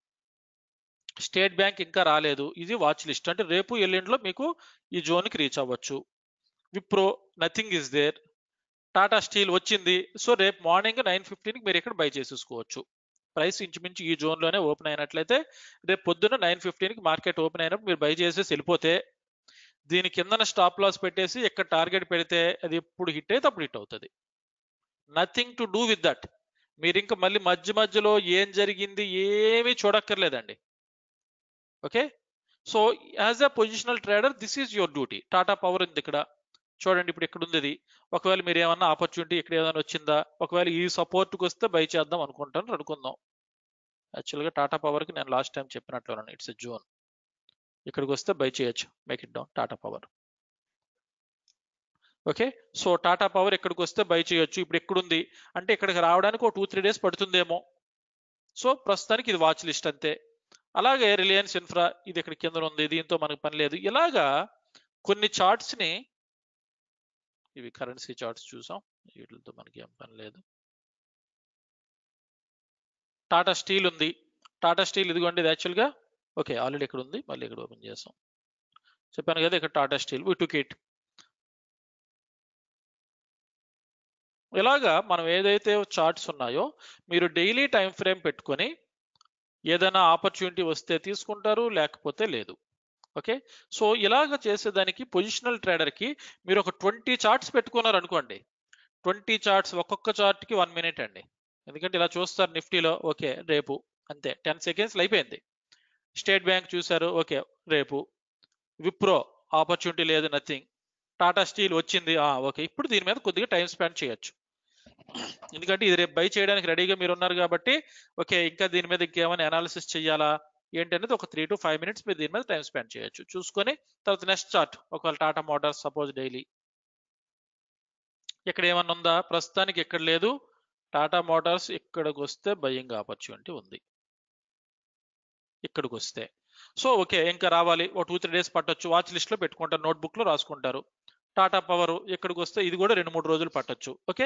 స్టేట్ బ్యాంక్ ఇంకా రాలేదు ఇది వాచ్ లిస్ట్ అంటే రేపు ఎల్లుండిలో మీకు ఈ జోన్కి రీచ్ అవ్వచ్చు Wipro nothing is there Tata Steel వచ్చింది సో రేపు మార్నింగ్ నైన్ ఫిఫ్టీన్కి మీరు ఇక్కడ బై చేసేసుకోవచ్చు ప్రైస్ ఇంచుమించు ఈ జోన్లోనే ఓపెన్ అయినట్లయితే రేపు పొద్దున్న నైన్ ఫిఫ్టీన్కి మార్కెట్ ఓపెన్ అయినప్పుడు మీరు బై చేసేసి వెళ్ళిపోతే దీని కిందన స్టాప్ లాస్ పెట్టేసి ఇక్కడ టార్గెట్ పెడితే అది ఎప్పుడు హిట్ అయితే అప్పుడు హిట్ అవుతుంది nothing to do with that మీరు ఇంకా మళ్ళీ మధ్య మధ్యలో ఏం జరిగింది ఏమీ చూడక్కర్లేదండి okay so as a positional trader this is your duty Tata Power ఉంది ఇక్కడ చూడండి ఇప్పుడు ఇక్కడ ఉంది ఇది ఒకవేళ మీరు ఏమన్నా ఆపర్చునిటీ ఇక్కడ ఏదైనా వచ్చిందా ఒకవేళ ఈ సపోర్ట్కి వస్తే బై చేద్దాం అనుకుంటాను అనుకుందాం యాక్చువల్గా టాటా పవర్కి నేను లాస్ట్ టైం చెప్పినట్లున్నాను ఇట్స్ ఎ జోన్ ఇక్కడికి వస్తే బై చేయొచ్చు make it down Tata Power okay so Tata Power ఇక్కడికి వస్తే బై చేయొచ్చు ఇప్పుడు ఎక్కడుంది అంటే ఇక్కడికి రావడానికి ఒక టూ త్రీ డేస్ పడుతుందేమో సో ప్రస్తుతానికి ఇది వాచ్ లిస్ట్ అంతే అలాగే రిలయన్స్ ఇన్ఫ్రా ఇది ఇక్కడ కింద ఉంది దీంతో మనకు పని లేదు ఇలాగా కొన్ని చార్ట్స్ ని ఇవి కరెన్సీ చార్ట్స్ చూసాం వీటితో మనకి ఏం పని లేదు టాటా స్టీల్ ఉంది టాటా స్టీల్ ఇదిగోండి ఇది యాక్చువల్గా ఓకే ఆల్రెడీ ఇక్కడ ఉంది మళ్ళీ ఇక్కడ ఓపెన్ చేసాం చెప్పాను కదా ఇక్కడ Tata Steel we took it ఇలాగా మనం ఏదైతే చార్ట్స్ ఉన్నాయో మీరు డైలీ టైం ఫ్రేమ్ పెట్టుకొని ఏదైనా ఆపర్చునిటీ వస్తే తీసుకుంటారు లేకపోతే లేదు ఓకే సో ఇలాగ చేసేదానికి పొజిషనల్ ట్రేడర్ కి మీరు ఒక ట్వంటీ చార్ట్స్ పెట్టుకున్నారు అనుకోండి ట్వంటీ చార్ట్స్ ఒక్కొక్క చార్ట్ కి వన్ మినిట్ అండి ఎందుకంటే ఇలా చూస్తారు నిఫ్టీలో ఓకే రేపు అంతే టెన్ సెకండ్స్ అయిపోయింది స్టేట్ బ్యాంక్ చూశారు ఓకే రేపు విప్రో ఆపర్చునిటీ లేదు నథింగ్ టాటా స్టీల్ వచ్చింది ఆ, ఓకే ఇప్పుడు దీని మీద కొద్దిగా టైం స్పెండ్ చేయొచ్చు ఎందుకంటే ఇది రేపు బై చేయడానికి రెడీగా మీరు ఉన్నారు కాబట్టి ఓకే ఇంకా దీని మీద ఇంకేమైనా అనాలిసిస్ చేయాలా ఏంటనేది ఒక త్రీ టు ఫైవ్ మినిట్స్ మీరు దీని మీద టైం స్పెండ్ చేయొచ్చు చూసుకొని తర్వాత నెక్స్ట్ చార్ట్ ఒకవేళ టాటా మోటార్స్ సపోజ్ డైలీ ఇక్కడ ఏమన్నా ఉందా ప్రస్తుతానికి ఎక్కడ లేదు టాటా మోటార్స్ ఇక్కడికి వస్తే బయింగ్ ఆపర్చునిటీ ఉంది ఇక్కడికి వస్తే సో ఓకే ఇంకా రావాలి ఒక టూ త్రీ డేస్ పట్టొచ్చు వాచ్ లిస్ట్ లో పెట్టుకుంటారు నోట్బుక్ లో రాసుకుంటారు టాటా పవర్ ఇక్కడికి వస్తే ఇది కూడా రెండు మూడు రోజులు పట్టొచ్చు okay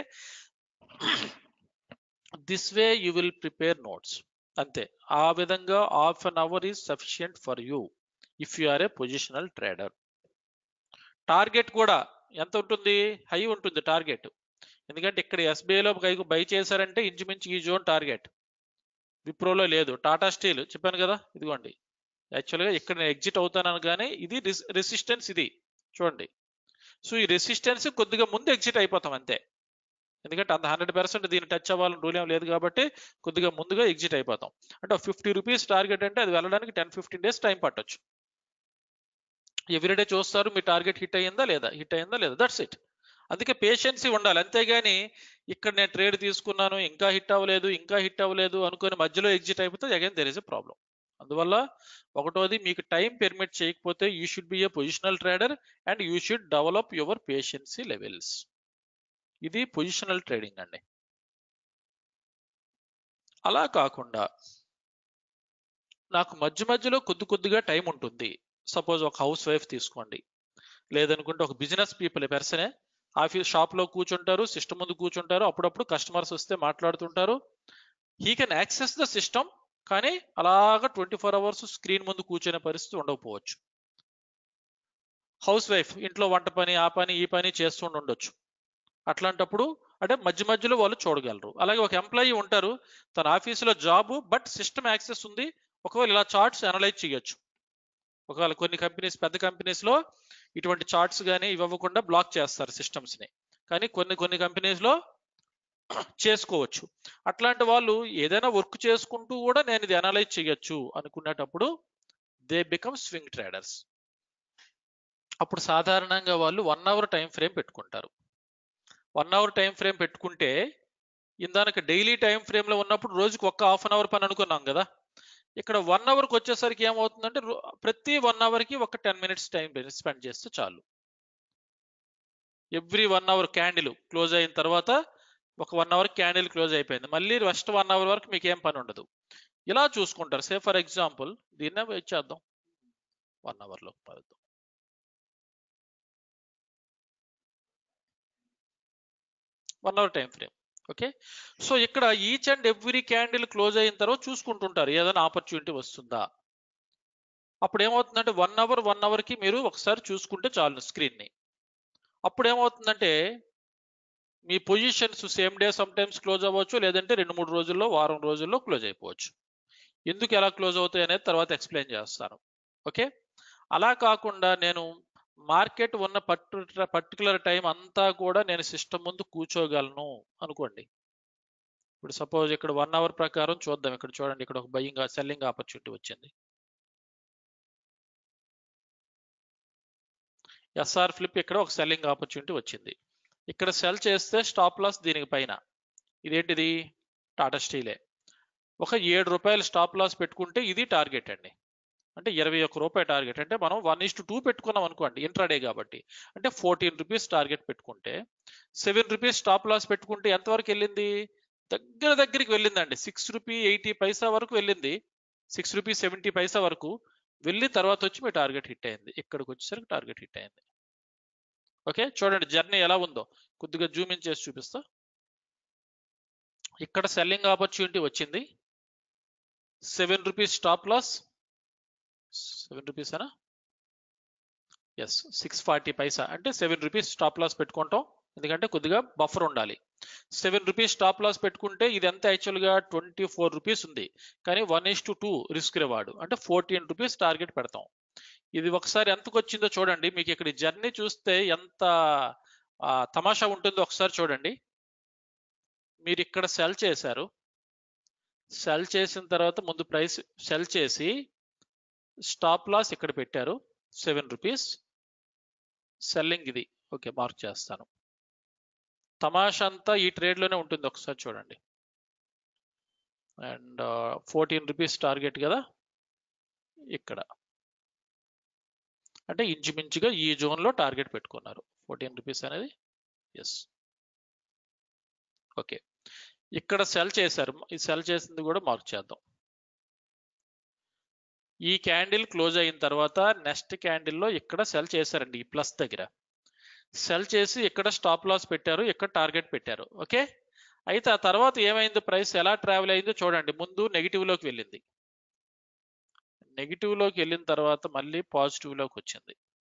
this way you will prepare notes అంతే ఆ విధంగా half an hour is sufficient for you if you are a positional trader target కూడా ఎంత ఉంటుంది హై ఉంటుంది టార్గెట్ ఎందుకంటే ఇక్కడ ఎస్బీఐలో బై చేశారంటే ఇంచుమించు ఈ జోన్ టార్గెట్ విప్రోలో లేదు టాటా స్టీల్ చెప్పాను కదా ఇదిగోండి యాక్చువల్గా ఇక్కడ నేను ఎగ్జిట్ అవుతాను కానీ ఇది రెసిస్టెన్స్ ఇది చూడండి సో ఈ రెసిస్టెన్స్ కొద్దిగా ముందు ఎగ్జిట్ అయిపోతాం అంతే ఎందుకంటే అంత హండ్రెడ్ పర్సెంట్ దీన్ని టచ్ అవ్వాలని రూల్ ఏం లేదు కాబట్టి కొద్దిగా ముందుగా ఎగ్జిట్ అయిపోతాం అంటే ఫిఫ్టీ రూపీస్ టార్గెట్ అంటే అది వెళ్ళడానికి టెన్ ఫిఫ్టీన్ డేస్ టైం పట్టొచ్చు ఎవ్రీడే చూస్తారు మీ టార్గెట్ హిట్ అయ్యిందా లేదా హిట్ అయ్యిందా లేదా దట్స్ ఇట్ అందుకే పేషెన్సీ ఉండాలి అంతేగాని ఇక్కడ నేను ట్రేడ్ తీసుకున్నాను ఇంకా హిట్ అవ్వలేదు ఇంకా హిట్ అవ్వలేదు అనుకొని మధ్యలో ఎగ్జిట్ అయిపోతే again there is a problem అందువల్ల ఒకటోది మీకు టైం పెర్మిట్ చేయకపోతే you should be a positional trader and you should develop your patience levels ఇది పొజిషనల్ ట్రేడింగ్ అండి అలా కాకుండా నాకు మధ్య మధ్యలో కొద్ది కొద్దిగా టైం ఉంటుంది సపోజ్ ఒక హౌస్ వైఫ్ తీసుకోండి లేదనుకుంటే ఒక బిజినెస్ పీపుల్ పర్సనే ఆఫీస్ షాప్ లో కూర్చుంటారు సిస్టమ్ ముందు కూర్చుంటారు అప్పుడప్పుడు కస్టమర్స్ వస్తే మాట్లాడుతుంటారు he can access the system కానీ అలాగా ట్వంటీ ఫోర్ అవర్స్ స్క్రీన్ ముందు కూర్చునే పరిస్థితి ఉండకపోవచ్చు హౌస్ వైఫ్ ఇంట్లో వంట పని ఆ పని ఈ పని చేస్తుండి ఉండొచ్చు అట్లాంటప్పుడు అంటే మధ్య మధ్యలో వాళ్ళు చూడగలరు అలాగే ఒక ఎంప్లాయీ ఉంటారు తన ఆఫీసులో జాబ్ బట్ సిస్టమ్ యాక్సెస్ ఉంది ఒకవేళ ఇలా చార్ట్స్ అనలైజ్ చేయొచ్చు ఒకవేళ కొన్ని కంపెనీస్ పెద్ద కంపెనీస్ లో ఇటువంటి చార్ట్స్ కానీ ఇవ్వకుండా బ్లాక్ చేస్తారు సిస్టమ్స్ ని కానీ కొన్ని కొన్ని కంపెనీస్ లో చేసుకోవచ్చు అట్లాంటి వాళ్ళు ఏదైనా వర్క్ చేసుకుంటూ కూడా నేను ఇది అనలైజ్ చేయొచ్చు అనుకునేటప్పుడు దే బికమ్ స్వింగ్ ట్రేడర్స్ అప్పుడు సాధారణంగా వాళ్ళు వన్ అవర్ టైం ఫ్రేమ్ పెట్టుకుంటారు వన్ అవర్ టైం ఫ్రేమ్ పెట్టుకుంటే ఇందాక డైలీ టైం ఫ్రేమ్ లో ఉన్నప్పుడు రోజుకి ఒక్క హాఫ్ అన్ అవర్ పని అనుకున్నాం కదా ఇక్కడ వన్ అవర్కి వచ్చేసరికి ఏమవుతుందంటే రో- ప్రతి వన్ అవర్కి ఒక టెన్ మినిట్స్ టైం స్పెండ్ చేస్తే చాలు every one hour candle close అయిన తర్వాత ఒక వన్ అవర్ క్యాండిల్ క్లోజ్ అయిపోయింది మళ్ళీ ఫస్ట్ వన్ అవర్ వరకు మీకు ఏం పని ఉండదు ఇలా చూసుకుంటారు సే ఫర్ ఎగ్జాంపుల్ దీన్నే వెయిట్ చేద్దాం వన్ అవర్లో పడుద్దాం one hour time frame okay so ఇక్కడ each and every candle close అయిన తర్వాత చూసుకుంటుంటారు ఏదైనా ఆపర్చునిటీ వస్తుందా అప్పుడు ఏమవుతుందంటే వన్ అవర్ వన్ అవర్కి మీరు ఒకసారి చూసుకుంటే చాలు స్క్రీన్ని అప్పుడు ఏమవుతుందంటే మీ positions same day sometimes close అవ్వచ్చు లేదంటే రెండు మూడు రోజుల్లో వారం రోజుల్లో క్లోజ్ అయిపోవచ్చు ఎందుకు ఎలా క్లోజ్ అవుతాయి అనేది తర్వాత ఎక్స్ప్లెయిన్ చేస్తాను ఓకే అలా కాకుండా నేను మార్కెట్ ఉన్న పర్టు పర్టికులర్ టైం అంతా కూడా నేను సిస్టమ్ ముందు కూర్చోగలను అనుకోండి ఇప్పుడు సపోజ్ ఇక్కడ వన్ అవర్ ప్రకారం చూద్దాం ఇక్కడ చూడండి ఇక్కడ ఒక బయింగ్ సెల్లింగ్ ఆపర్చునిటీ వచ్చింది ఎస్ఆర్ ఫ్లిప్ ఇక్కడ ఒక సెల్లింగ్ ఆపర్చునిటీ వచ్చింది ఇక్కడ సెల్ చేస్తే స్టాప్ లాస్ దీనికి పైన ఇదేంటిది టాటా స్టీలే ఒక ఏడు రూపాయలు స్టాప్ లాస్ పెట్టుకుంటే ఇది టార్గెట్ అండి అంటే ఇరవై ఒక్క రూపాయి టార్గెట్ అంటే మనం వన్ ఇస్ టూ పెట్టుకున్నాం అనుకోండి ఇంట్రాడే కాబట్టి అంటే ఫోర్టీన్ రూపీస్ టార్గెట్ పెట్టుకుంటే సెవెన్ రూపీస్ స్టాప్ లాస్ పెట్టుకుంటే ఎంతవరకు వెళ్ళింది దగ్గర దగ్గరికి వెళ్ళిందండి సిక్స్ రూపీ ఎయిటీ పైసా వరకు వెళ్ళింది సిక్స్ రూపీ సెవెంటీ పైసా వరకు వెళ్ళి తర్వాత వచ్చి మీ టార్గెట్ హిట్ అయింది ఇక్కడికి వచ్చేసరికి టార్గెట్ హిట్ అయింది ఓకే చూడండి జర్నీ ఎలా ఉందో కొద్దిగా జూమ్ ఇన్ చేసి చూపిస్తా ఇక్కడ సెల్లింగ్ ఆపర్చునిటీ వచ్చింది seven rupees stop loss seven rupees అనా ఎస్ సిక్స్ ఫార్టీ పైసా అంటే సెవెన్ రూపీస్ స్టాప్ లాస్ పెట్టుకుంటాం ఎందుకంటే కొద్దిగా బఫర్ ఉండాలి సెవెన్ రూపీస్ స్టాప్ లాస్ పెట్టుకుంటే ఇది ఎంత యాక్చువల్గా ట్వంటీ ఫోర్ రూపీస్ ఉంది కానీ one is to two risk reward అంటే ఫోర్టీన్ రూపీస్ టార్గెట్ పెడతాం ఇది ఒకసారి ఎంతకు వచ్చిందో చూడండి మీకు ఇక్కడ జర్నీ చూస్తే ఎంత ఆ తమాషా ఉంటుంది ఒకసారి చూడండి మీరు ఇక్కడ సెల్ చేశారు సెల్ చేసిన తర్వాత ముందు ప్రైస్ సెల్ చేసి స్టాప్ లాస్ ఇక్కడ పెట్టారు సెవెన్ రూపీస్ సెల్లింగ్ ఇది ఓకే మార్క్ చేస్తాను తమాషా అంతా ఈ ట్రేడ్ లోనే ఉంటుంది ఒకసారి చూడండి అండ్ ఫోర్టీన్ రూపీస్ టార్గెట్ కదా ఇక్కడ అంటే ఇంచుమించుగా ఈ జోన్ లో టార్గెట్ పెట్టుకున్నారు ఫోర్టీన్ రూపీస్ అనేది ఎస్ ఓకే ఇక్కడ సెల్ చేశారు ఈ సెల్ చేసింది కూడా మార్క్ చేద్దాం ఈ క్యాండిల్ క్లోజ్ అయిన తర్వాత నెక్స్ట్ క్యాండిల్లో ఇక్కడ సెల్ చేశారండి ఈ ప్లస్ దగ్గర సెల్ చేసి ఇక్కడ స్టాప్ లాస్ పెట్టారు ఇక్కడ టార్గెట్ పెట్టారు ఓకే అయితే ఆ తర్వాత ఏమైంది ప్రైస్ ఎలా ట్రావెల్ అయిందో చూడండి ముందు నెగిటివ్ లోకి వెళ్ళింది నెగిటివ్ లోకి వెళ్ళిన తర్వాత మళ్ళీ పాజిటివ్ లోకి వచ్చింది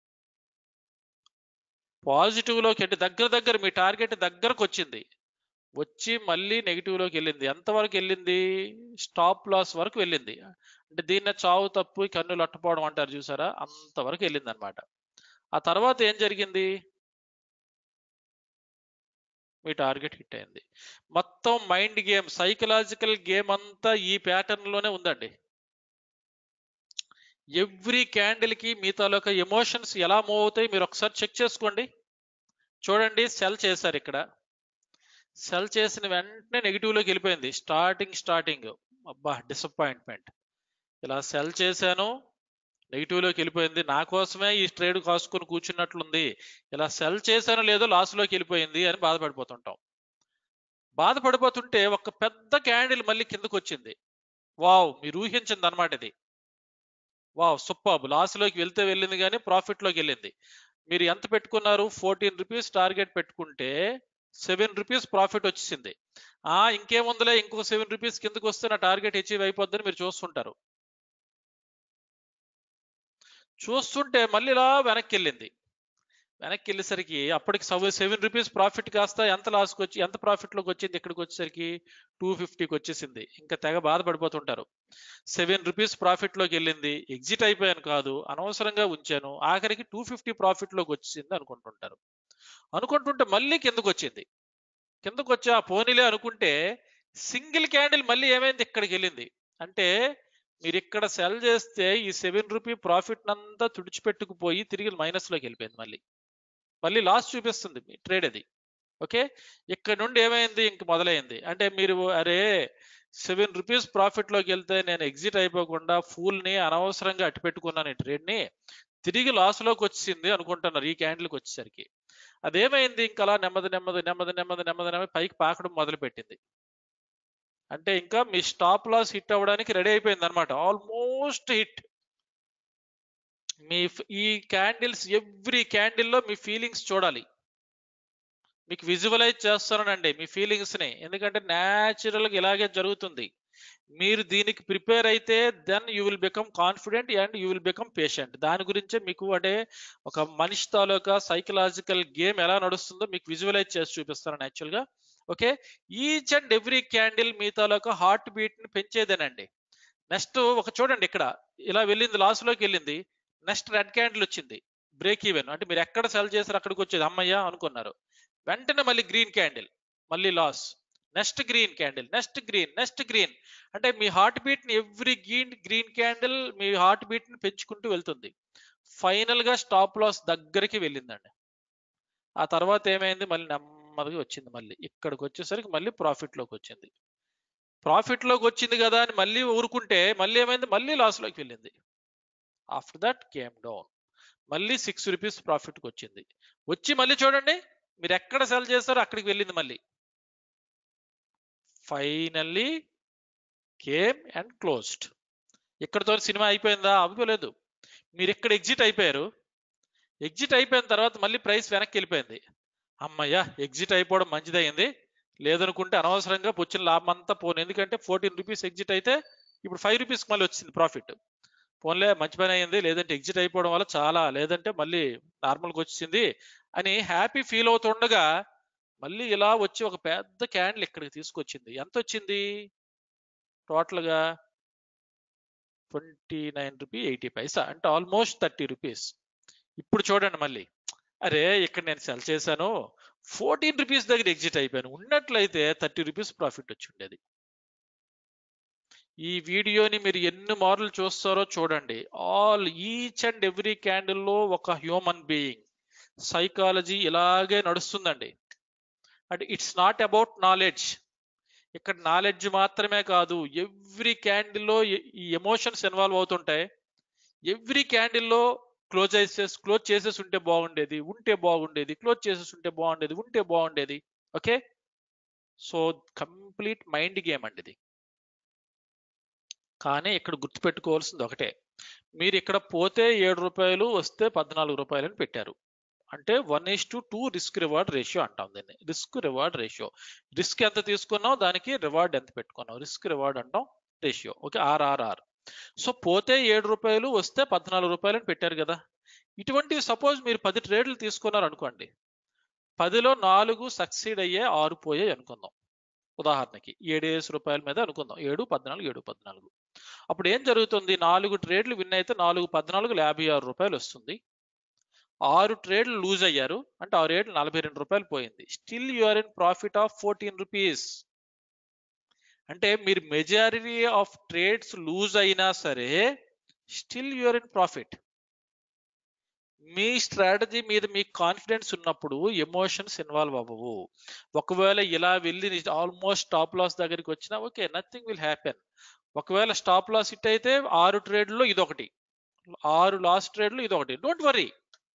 పాజిటివ్ లోకి అంటే దగ్గర దగ్గర మీ టార్గెట్ దగ్గరకు వచ్చింది వచ్చి మళ్ళీ నెగిటివ్ లోకి వెళ్ళింది ఎంతవరకు వెళ్ళింది స్టాప్ లాస్ వరకు వెళ్ళింది అంటే దీన్నే చావు తప్పు కన్నులు అట్టపోవడం అంటారు చూసారా అంతవరకు వెళ్ళింది అనమాట ఆ తర్వాత ఏం జరిగింది మీ టార్గెట్ హిట్ అయింది మొత్తం మైండ్ గేమ్ సైకలాజికల్ గేమ్ అంతా ఈ ప్యాటర్న్ లోనే ఉందండి ఎవ్రీ క్యాండిల్ కి మీ తాలూకా ఎమోషన్స్ ఎలా మూవ్ అవుతాయి మీరు ఒకసారి చెక్ చేసుకోండి చూడండి సెల్ చేశారు ఇక్కడ సెల్ చేసిన వెంటనే నెగిటివ్ లోకి వెళ్ళిపోయింది స్టార్టింగ్ స్టార్టింగ్ అబ్బా డిసప్పాయింట్మెంట్ ఇలా సెల్ చేశాను నెగిటివ్ లోకి వెళ్ళిపోయింది నా కోసమే ఈ ట్రేడ్ కాసుకొని కూర్చున్నట్లుంది ఇలా సెల్ చేశానో లేదో లాస్ లోకి వెళ్ళిపోయింది అని బాధపడిపోతుంటాం బాధపడిపోతుంటే ఒక పెద్ద క్యాండిల్ మళ్ళీ కిందకు వచ్చింది వావ్ మీరు ఊహించింది అనమాట ఇది వావ్ సూపర్ లాస్ లోకి వెళ్తే వెళ్ళింది కానీ ప్రాఫిట్ లోకి వెళ్ళింది మీరు ఎంత పెట్టుకున్నారు ఫోర్టీన్ రూపీస్ టార్గెట్ పెట్టుకుంటే సెవెన్ రూపీస్ ప్రాఫిట్ వచ్చింది ఆ ఇంకేముందిలే ఇంకో సెవెన్ రూపీస్ కిందకు వస్తే నా టార్గెట్ అచీవ్ అయిపోద్దని మీరు చూస్తుంటారు చూస్తుంటే మళ్ళీ ఇలా వెనక్కి వెళ్ళింది వెనక్కి వెళ్ళేసరికి అప్పటికి సెవెన్ రూపీస్ ప్రాఫిట్ కాస్త ఎంత లాస్కి వచ్చి ఎంత ప్రాఫిట్ లోకి వచ్చింది ఇక్కడికి వచ్చేసరికి టూ ఫిఫ్టీకి వచ్చేసింది ఇంకా తెగ బాధపడిపోతుంటారు సెవెన్ రూపీస్ ప్రాఫిట్ లోకి వెళ్ళింది ఎగ్జిట్ అయిపోయాను కాదు అనవసరంగా ఉంచాను ఆఖరికి టూ ఫిఫ్టీ ప్రాఫిట్ లోకి వచ్చింది అనుకుంటుంటారు అనుకుంటుంటే మళ్ళీ కిందకు వచ్చింది కిందకు వచ్చి ఆ పోనీలే అనుకుంటే సింగిల్ క్యాండిల్ మళ్ళీ ఏమైంది ఇక్కడికి వెళ్ళింది అంటే మీరు ఇక్కడ సెల్ చేస్తే ఈ సెవెన్ రూపీ ప్రాఫిట్ అంతా తుడిచిపెట్టుకుపోయి తిరిగి మైనస్ లోకి వెళ్ళిపోయింది మళ్ళీ మళ్ళీ లాస్ చూపిస్తుంది మీ ట్రేడ్ అది ఓకే ఇక్కడ నుండి ఏమైంది ఇంక మొదలైంది అంటే మీరు అరే సెవెన్ రూపీస్ ప్రాఫిట్ లోకి వెళ్తే నేను ఎగ్జిట్ అయిపోకుండా ఫూల్ ని అనవసరంగా అట్టి పెట్టుకున్నాను ఈ ట్రేడ్ ని తిరిగి లాస్ లోకి వచ్చింది అనుకుంటున్నారు ఈ క్యాండిల్కి వచ్చేసరికి అదేమైంది ఇంకా అలా నెమ్మది నెమ్మది నెమ్మది నెమ్మది నెమ్మది నెమ్మది పైకి పాకడం మొదలు పెట్టింది అంటే ఇంకా మీ స్టాప్ లాస్ హిట్ అవ్వడానికి రెడీ అయిపోయింది అనమాట ఆల్మోస్ట్ హిట్ మీ ఫ్- ఈ క్యాండిల్స్ ఎవ్రీ క్యాండిల్లో మీ ఫీలింగ్స్ చూడాలి మీకు విజువలైజ్ చేస్తానండి మీ ఫీలింగ్స్ ని ఎందుకంటే న్యాచురల్ గా ఇలాగే జరుగుతుంది మీరు దీనికి ప్రిపేర్ అయితే then you will become confident and you will become patient దాని గురించే మీకు అంటే ఒక మనిషి తాలూకా సైకలాజికల్ గేమ్ ఎలా నడుస్తుందో మీకు విజువలైజ్ చేసి చూపిస్తాను యాక్చువల్ గా okay each and every candle మీ తాలూకా హార్ట్ బీట్ ని పెంచేదేనండి నెక్స్ట్ ఒక చూడండి ఇక్కడ ఇలా వెళ్ళింది లాస్ లోకి వెళ్ళింది నెక్స్ట్ రెడ్ క్యాండిల్ వచ్చింది బ్రేక్ ఈవెన్ అంటే మీరు ఎక్కడ సెల్ చేసారు అక్కడికి వచ్చేది అమ్మయ్య అనుకున్నారు వెంటనే మళ్ళీ గ్రీన్ క్యాండిల్ మళ్ళీ loss next green candle next green next green అంటే మీ హార్ట్ బీట్ ని ఎవ్రీ గ్రీన్ గ్రీన్ క్యాండిల్ మీ హార్ట్ బీట్ ని పెంచుకుంటూ వెళ్తుంది ఫైనల్ గా స్టాప్ లాస్ దగ్గరికి వెళ్ళిందండి ఆ తర్వాత ఏమైంది మళ్ళీ నెమ్మదిగా వచ్చింది మళ్ళీ ఇక్కడికి వచ్చేసరికి మళ్ళీ ప్రాఫిట్ లోకి వచ్చింది ప్రాఫిట్ లోకి వచ్చింది కదా అని మళ్ళీ ఊరుకుంటే మళ్ళీ ఏమైంది మళ్ళీ లాస్ లోకి వెళ్ళింది ఆఫ్టర్ దట్ కేమ్ డౌన్ మళ్ళీ సిక్స్ రూపీస్ ప్రాఫిట్ కి వచ్చింది వచ్చి మళ్ళీ చూడండి మీరు ఎక్కడ సెల్ చేస్తారో అక్కడికి వెళ్ళింది మళ్ళీ ఫైనల్లీ కేమ్ అండ్ క్లోజ్డ్ ఇక్కడతో సినిమా అయిపోయిందా అవ్వలేదు మీరు ఇక్కడ ఎగ్జిట్ అయిపోయారు ఎగ్జిట్ అయిపోయిన తర్వాత మళ్ళీ ప్రైస్ వెనక్కి వెళ్ళిపోయింది అమ్మయ్య ఎగ్జిట్ అయిపోవడం మంచిదైంది లేదనుకుంటే అనవసరంగా వచ్చిన లాభం అంతా పోను ఎందుకంటే ఫోర్టీన్ రూపీస్ ఎగ్జిట్ అయితే ఇప్పుడు ఫైవ్ రూపీస్ మళ్ళీ వచ్చింది ప్రాఫిట్ పోన్లే మంచి పని అయింది లేదంటే ఎగ్జిట్ అయిపోవడం వల్ల చాలా లేదంటే మళ్ళీ నార్మల్గా వచ్చింది అని హ్యాపీ ఫీల్ అవుతుండగా మళ్ళీ ఇలా వచ్చి ఒక పెద్ద క్యాండిల్ ఇక్కడికి తీసుకొచ్చింది ఎంత వచ్చింది టోటల్గా twenty nine rupee eighty paisa అంటే ఆల్మోస్ట్ థర్టీ రూపీస్ ఇప్పుడు చూడండి మళ్ళీ అరే ఇక్కడ నేను సెల్ చేశాను ఫోర్టీన్ రూపీస్ దగ్గర ఎగ్జిట్ అయిపోయాను ఉన్నట్లయితే థర్టీ రూపీస్ ప్రాఫిట్ వచ్చి ఉండేది ఈ వీడియోని మీరు ఎన్ని మార్లు చూస్తారో చూడండి ఆల్ ఈచ్ అండ్ ఎవ్రీ క్యాండిల్లో ఒక హ్యూమన్ బీయింగ్ సైకాలజీ ఇలాగే నడుస్తుందండి అంటే ఇట్స్ నాట్ అబౌట్ నాలెడ్జ్ ఇక్కడ నాలెడ్జ్ మాత్రమే కాదు ఎవ్రీ క్యాండిల్లో ఈ ఎమోషన్స్ ఇన్వాల్వ్ అవుతుంటాయి ఎవ్రీ క్యాండిల్లో క్లోజ్ చేసేసి క్లోజ్ చేసేసి ఉంటే బాగుండేది ఉంటే బాగుండేది క్లోజ్ చేసేసి ఉంటే బాగుండేది ఉంటే బాగుండేది okay so complete mind game అండి ఇది కానీ ఇక్కడ గుర్తుపెట్టుకోవాల్సింది ఒకటే మీరు ఇక్కడ పోతే ఏడు రూపాయలు వస్తే పద్నాలుగు రూపాయలు అని పెట్టారు అంటే one is to two risk reward ratio అంటాం దీన్ని రిస్క్ రివార్డ్ రేషియో రిస్క్ ఎంత తీసుకున్నావు దానికి రివార్డ్ ఎంత పెట్టుకున్నావు రిస్క్ రివార్డ్ అంటాం రేషియో ఓకే ఆర్ఆర్ఆర్ సో పోతే ఏడు రూపాయలు వస్తే పద్నాలుగు రూపాయలు అని పెట్టారు కదా ఇటువంటి సపోజ్ మీరు పది ట్రేడ్లు తీసుకున్నారు అనుకోండి పదిలో నాలుగు సక్సీడ్ అయ్యే ఆరు పోయాయి అనుకుందాం ఉదాహరణకి ఏడేసి రూపాయల మీద అనుకుందాం ఏడు పద్నాలుగు ఏడు పద్నాలుగు అప్పుడు ఏం జరుగుతుంది నాలుగు ట్రేడ్లు విన్ అయితే నాలుగు పద్నాలుగు యాభై ఆరు రూపాయలు వస్తుంది ఆరు ట్రేడ్లు లూజ్ అయ్యారు అంటే ఆరు ఏడు నలభై రెండు రూపాయలు పోయింది still you're in profit of fourteen rupees అంటే మీరు మెజారిటీ ఆఫ్ ట్రేడ్స్ లూజ్ అయినా సరే స్టిల్ యూఆర్ ఇన్ ప్రాఫిట్ మీ స్ట్రాటజీ మీద మీకు కాన్ఫిడెన్స్ ఉన్నప్పుడు ఎమోషన్స్ ఇన్వాల్వ్ అవ్వవు ఒకవేళ ఇలా వెళ్ళి ఆల్మోస్ట్ స్టాప్ లాస్ దగ్గరికి వచ్చినా ఓకే నథింగ్ విల్ హ్యాపెన్ ఒకవేళ స్టాప్ లాస్ హిట్ అయితే ఆరు ట్రేడ్లో ఇదొకటి ఆరు లాస్ట్ ట్రేడ్లో ఇదొకటి don't worry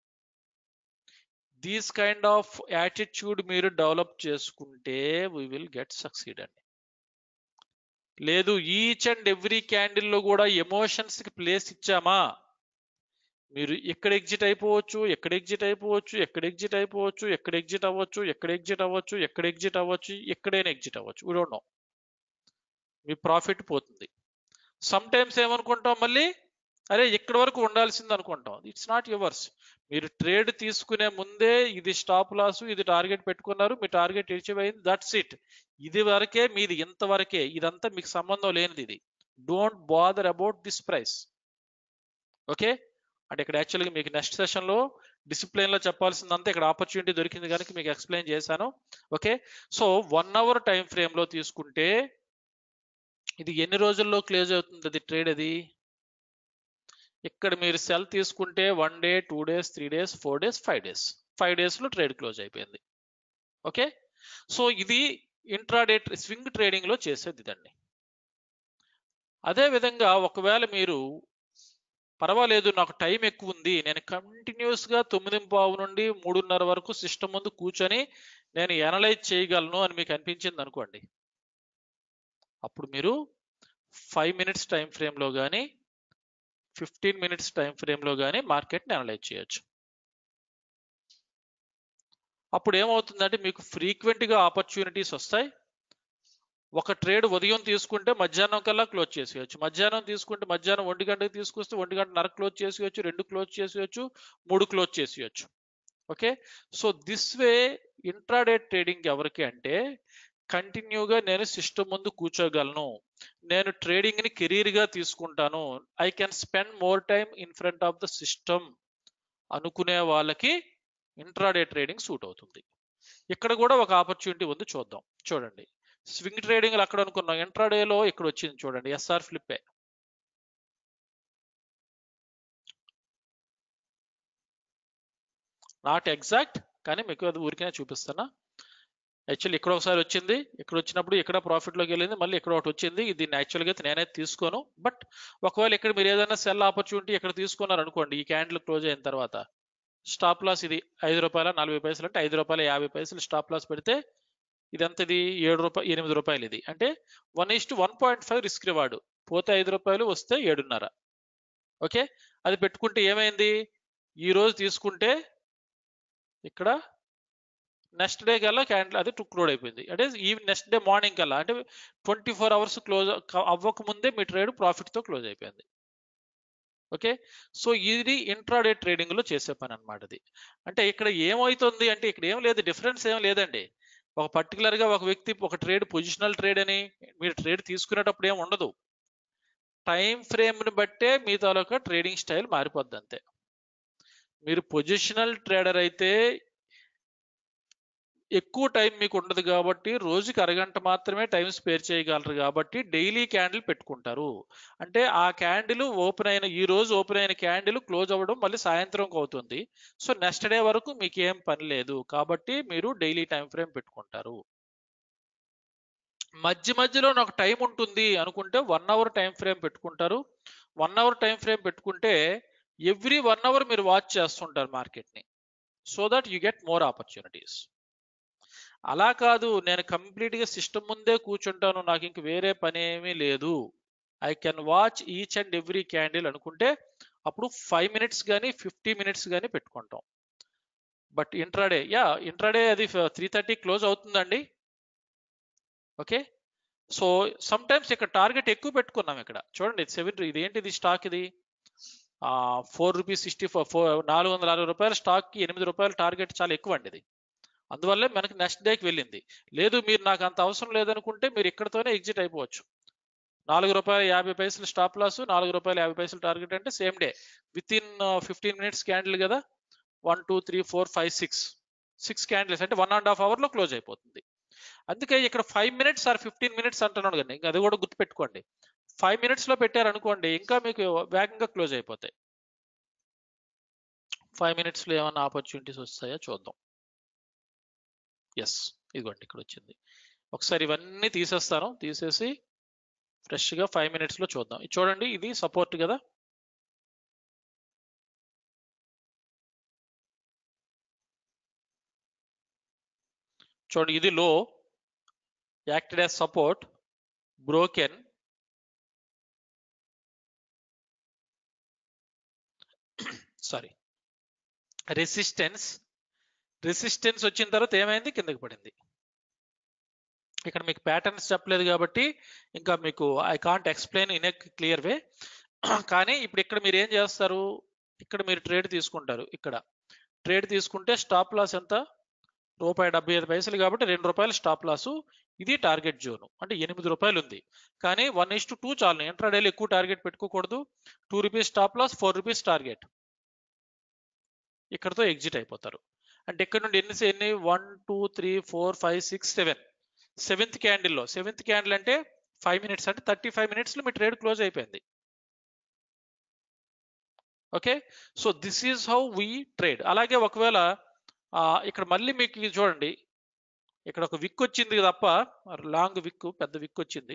these kind of attitude మీరు డెవలప్ చేసుకుంటే వీ విల్ గెట్ సక్సీడ్ అండి లేదు ఈచ్ అండ్ ఎవ్రీ క్యాండిల్లో కూడా ఎమోషన్స్ కి ప్లేస్ ఇచ్చామా మీరు ఎక్కడ ఎగ్జిట్ అయిపోవచ్చు ఎక్కడ ఎగ్జిట్ అయిపోవచ్చు ఎక్కడ ఎగ్జిట్ అయిపోవచ్చు ఎక్కడ ఎగ్జిట్ అవ్వచ్చు ఎక్కడ ఎగ్జిట్ అవ్వచ్చు ఎక్కడ ఎగ్జిట్ అవ్వచ్చు ఎక్కడైనా ఎగ్జిట్ అవ్వచ్చు వీ డోంట్ నో మీ ప్రాఫిట్ పోతుంది సమ్ టైమ్స్ ఏమనుకుంటాం మళ్ళీ అరే ఇక్కడ వరకు ఉండాల్సింది అనుకుంటాం ఇట్స్ నాట్ యువర్స్ మీరు ట్రేడ్ తీసుకునే ముందే ఇది స్టాప్ లాస్ ఇది టార్గెట్ పెట్టుకున్నారు మీ టార్గెట్ అచీవ్ అయింది దట్స్ ఇట్ ఇది వరకే మీది ఇంతవరకే ఇదంతా మీకు సంబంధం లేనిది ఇది don't bother about this price okay అంటే ఇక్కడ యాక్చువల్గా మీకు నెక్స్ట్ సెషన్లో డిసిప్లిన్లో చెప్పాల్సిందంతా ఇక్కడ ఆపర్చునిటీ దొరికింది కనుక మీకు ఎక్స్ప్లెయిన్ చేశాను okay so one hour time ఫ్రేమ్లో తీసుకుంటే ఇది ఎన్ని రోజుల్లో క్లోజ్ అవుతుంది అది ట్రేడ్ అది ఇక్కడ మీరు సెల్ తీసుకుంటే one day two days three days four days five days ఫైవ్ డేస్లో ట్రేడ్ క్లోజ్ అయిపోయింది ఓకే సో ఇది ఇంట్రాడే స్వింగ్ ట్రేడింగ్లో చేసేది ఇదండి అదే విధంగా ఒకవేళ మీరు పర్వాలేదు నాకు టైం ఎక్కువ ఉంది నేను కంటిన్యూస్ గా తొమ్మిది పావు నుండి మూడున్నర వరకు సిస్టమ్ ముందు కూర్చొని నేను ఎనలైజ్ చేయగలను అని మీకు అనిపించింది అనుకోండి అప్పుడు మీరు ఫైవ్ మినిట్స్ టైం ఫ్రేమ్లో కానీ ఫిఫ్టీన్ మినిట్స్ టైం ఫ్రేమ్లో కానీ మార్కెట్ని అనలైజ్ చేయొచ్చు అప్పుడు ఏమవుతుందంటే మీకు ఫ్రీక్వెంట్గా ఆపర్చునిటీస్ వస్తాయి ఒక ట్రేడ్ ఉదయం తీసుకుంటే మధ్యాహ్నం కల్లా క్లోజ్ చేసేయచ్చు మధ్యాహ్నం తీసుకుంటే మధ్యాహ్నం ఒంటి గంటకి తీసుకొస్తే ఒంటి గంట నర క్లోజ్ చేసేయచ్చు రెండు క్లోజ్ చేసేయచ్చు మూడు క్లోజ్ చేసేయచ్చు okay so this way intraday trading ఎవరికి అంటే కంటిన్యూగా నేను సిస్టమ్ ముందు కూర్చోగలను నేను ట్రేడింగ్ ని కెరీర్ గా తీసుకుంటాను I can spend more time in front of the system అనుకునే వాళ్ళకి ఇంట్రాడే ట్రేడింగ్ సూట్ అవుతుంది ఇక్కడ కూడా ఒక ఆపర్చునిటీ ఉంది చూద్దాం చూడండి స్వింగ్ ట్రేడింగ్ అక్కడ అనుకున్నాం ఇంట్రాడేలో ఇక్కడ వచ్చింది చూడండి ఎస్ఆర్ ఫ్లిప్పే నాట్ ఎగ్జాక్ట్ కానీ మీకు అది ఊరికే చూపిస్తానా యాక్చువల్లీ ఇక్కడ ఒకసారి వచ్చింది ఇక్కడ వచ్చినప్పుడు ఇక్కడ ప్రాఫిట్లోకి వెళ్ళింది మళ్ళీ ఇక్కడ ఒకటి వచ్చింది దీన్ని యాక్చువల్గా అయితే నేనే తీసుకోను బట్ ఒకవేళ ఇక్కడ మీరు ఏదైనా సెల్ ఆపర్చునిటీ ఇక్కడ తీసుకున్నారు అనుకోండి ఈ క్యాండిల్ క్లోజ్ అయిన తర్వాత స్టాప్ లాస్ ఇది ఐదు రూపాయల నలభై పైసలు అంటే ఐదు రూపాయల యాభై పైసలు స్టాప్ లాస్ పెడితే ఇదంతా ఇది ఏడు రూపాయలు ఎనిమిది రూపాయలు ఇది అంటే one is to one point five risk reward పోతే ఐదు రూపాయలు వస్తే ఏడున్నర ఓకే అది పెట్టుకుంటే ఏమైంది ఈ రోజు తీసుకుంటే ఇక్కడ నెక్స్ట్ డే కల్లా క్యాండిల్ అది క్లోడ్ అయిపోయింది అంటే ఈ నెక్స్ట్ డే మార్నింగ్ కల్లా అంటే ట్వంటీ ఫోర్ అవర్స్ క్లోజ్ అవ్వక ముందే మీ ట్రేడ్ ప్రాఫిట్తో క్లోజ్ అయిపోయింది ఓకే సో ఇది ఇంట్రాడే ట్రేడింగ్ లో చేసే పని అనమాట ఇది అంటే ఇక్కడ ఏమవుతుంది అంటే ఇక్కడ ఏం లేదు డిఫరెన్స్ ఏం లేదండి ఒక పర్టికులర్ గా ఒక వ్యక్తి ఒక ట్రేడ్ పొజిషనల్ ట్రేడ్ అని మీరు ట్రేడ్ తీసుకునేటప్పుడు ఏం ఉండదు టైం ఫ్రేమ్ ని బట్టే మీ తాలూకా ట్రేడింగ్ స్టైల్ మారిపోద్ది అంతే మీరు పొజిషనల్ ట్రేడర్ అయితే ఎక్కువ టైం మీకు ఉండదు కాబట్టి రోజుకి అరగంట మాత్రమే టైం స్పేర్ చేయగలరు కాబట్టి డైలీ క్యాండిల్ పెట్టుకుంటారు అంటే ఆ క్యాండిల్ ఓపెన్ అయిన ఈ రోజు ఓపెన్ అయిన క్యాండిల్ క్లోజ్ అవ్వడం మళ్ళీ సాయంత్రం అవుతుంది సో నెక్స్ట్ డే వరకు మీకు ఏం పని లేదు కాబట్టి మీరు డైలీ టైం ఫ్రేమ్ పెట్టుకుంటారు మధ్య మధ్యలో నాకు టైం ఉంటుంది అనుకుంటే వన్ అవర్ టైం ఫ్రేమ్ పెట్టుకుంటారు వన్ అవర్ టైం ఫ్రేమ్ పెట్టుకుంటే ఎవ్రీ వన్ అవర్ మీరు వాచ్ చేస్తుంటారు మార్కెట్ని so that you get more opportunities అలా కాదు నేను కంప్లీట్గా సిస్టమ్ ముందే కూర్చుంటాను నాకు ఇంక వేరే పని ఏమీ లేదు I can watch each and every candle అనుకుంటే అప్పుడు ఫైవ్ మినిట్స్ కానీ ఫిఫ్టీ మినిట్స్ కానీ పెట్టుకుంటాం బట్ ఇంట్రాడే యా ఇంట్రాడే అది త్రీ థర్టీ క్లోజ్ అవుతుందండి ఓకే సో సమ్ టైమ్స్ ఇక్కడ టార్గెట్ ఎక్కువ పెట్టుకున్నాం ఇక్కడ చూడండి సెవెన్ ఇది ఏంటిది స్టాక్ ఇది four rupees sixty four four నాలుగు వందల అరవై రూపాయల స్టాక్కి ఎనిమిది రూపాయల టార్గెట్ చాలా ఎక్కువ అండి ఇది అందువల్లే మనకి నెక్స్ట్ డేకి వెళ్ళింది లేదు మీరు నాకు అంత అవసరం లేదనుకుంటే మీరు ఇక్కడతోనే ఎగ్జిట్ అయిపోవచ్చు నాలుగు రూపాయల యాభై పైసలు స్టాప్ లాస్ నాలుగు రూపాయల యాభై పైసలు టార్గెట్ అంటే same day within fifteen minutes candle కదా one two three four five six six candles అంటే వన్ అండ్ హాఫ్ అవర్లో క్లోజ్ అయిపోతుంది అందుకే ఇక్కడ five minutes or fifteen minutes అంటున్నాడు కానీ ఇంకా అది కూడా గుర్తుపెట్టుకోండి ఫైవ్ మినిట్స్లో పెట్టారనుకోండి ఇంకా మీకు వేగంగా క్లోజ్ అయిపోతాయి ఫైవ్ మినిట్స్లో ఏమైనా ఆపర్చునిటీస్ వస్తాయో చూద్దాం ఎస్ ఇదిగోండి ఇక్కడ వచ్చింది ఒకసారి ఇవన్నీ తీసేస్తాను తీసేసి ఫ్రెష్గా ఫైవ్ మినిట్స్లో చూద్దాం ఇది చూడండి ఇది సపోర్ట్ కదా చూడండి ఇది low acted as support broken sorry resistance resistance వచ్చిన తర్వాత ఏమైంది కిందకి పడింది ఇక్కడ మీకు ప్యాటర్న్స్ చెప్పలేదు కాబట్టి ఇంకా మీకు I can't explain in a clear way కానీ ఇప్పుడు ఇక్కడ మీరు ఏం చేస్తారు ఇక్కడ మీరు ట్రేడ్ తీసుకుంటారు ఇక్కడ ట్రేడ్ తీసుకుంటే స్టాప్ లాస్ ఎంత రూపాయి డెబ్బై ఐదు పైసలు కాబట్టి రెండు రూపాయలు స్టాప్ లాసు ఇది టార్గెట్ జోన్ అంటే ఎనిమిది రూపాయలు ఉంది కానీ వన్ ఇస్ టు టూ చాలు ఇంట్రాడేలో ఎక్కువ టార్గెట్ పెట్టుకోకూడదు two rupees stop loss four rupees target ఇక్కడతో ఎగ్జిట్ అయిపోతారు అంటే ఇక్కడ నుండి ఎన్ని ఎన్ని one two three four five six seven seventh క్యాండిల్లో సెవెంత్ క్యాండిల్ అంటే ఫైవ్ మినిట్స్ అంటే థర్టీ ఫైవ్ మినిట్స్లో మీ ట్రేడ్ క్లోజ్ అయిపోయింది okay so this is how we trade అలాగే ఒకవేళ ఇక్కడ మళ్ళీ మీకు ఇది చూడండి ఇక్కడ ఒక విక్ వచ్చింది తప్ప లాంగ్ విక్ పెద్ద విక్ వచ్చింది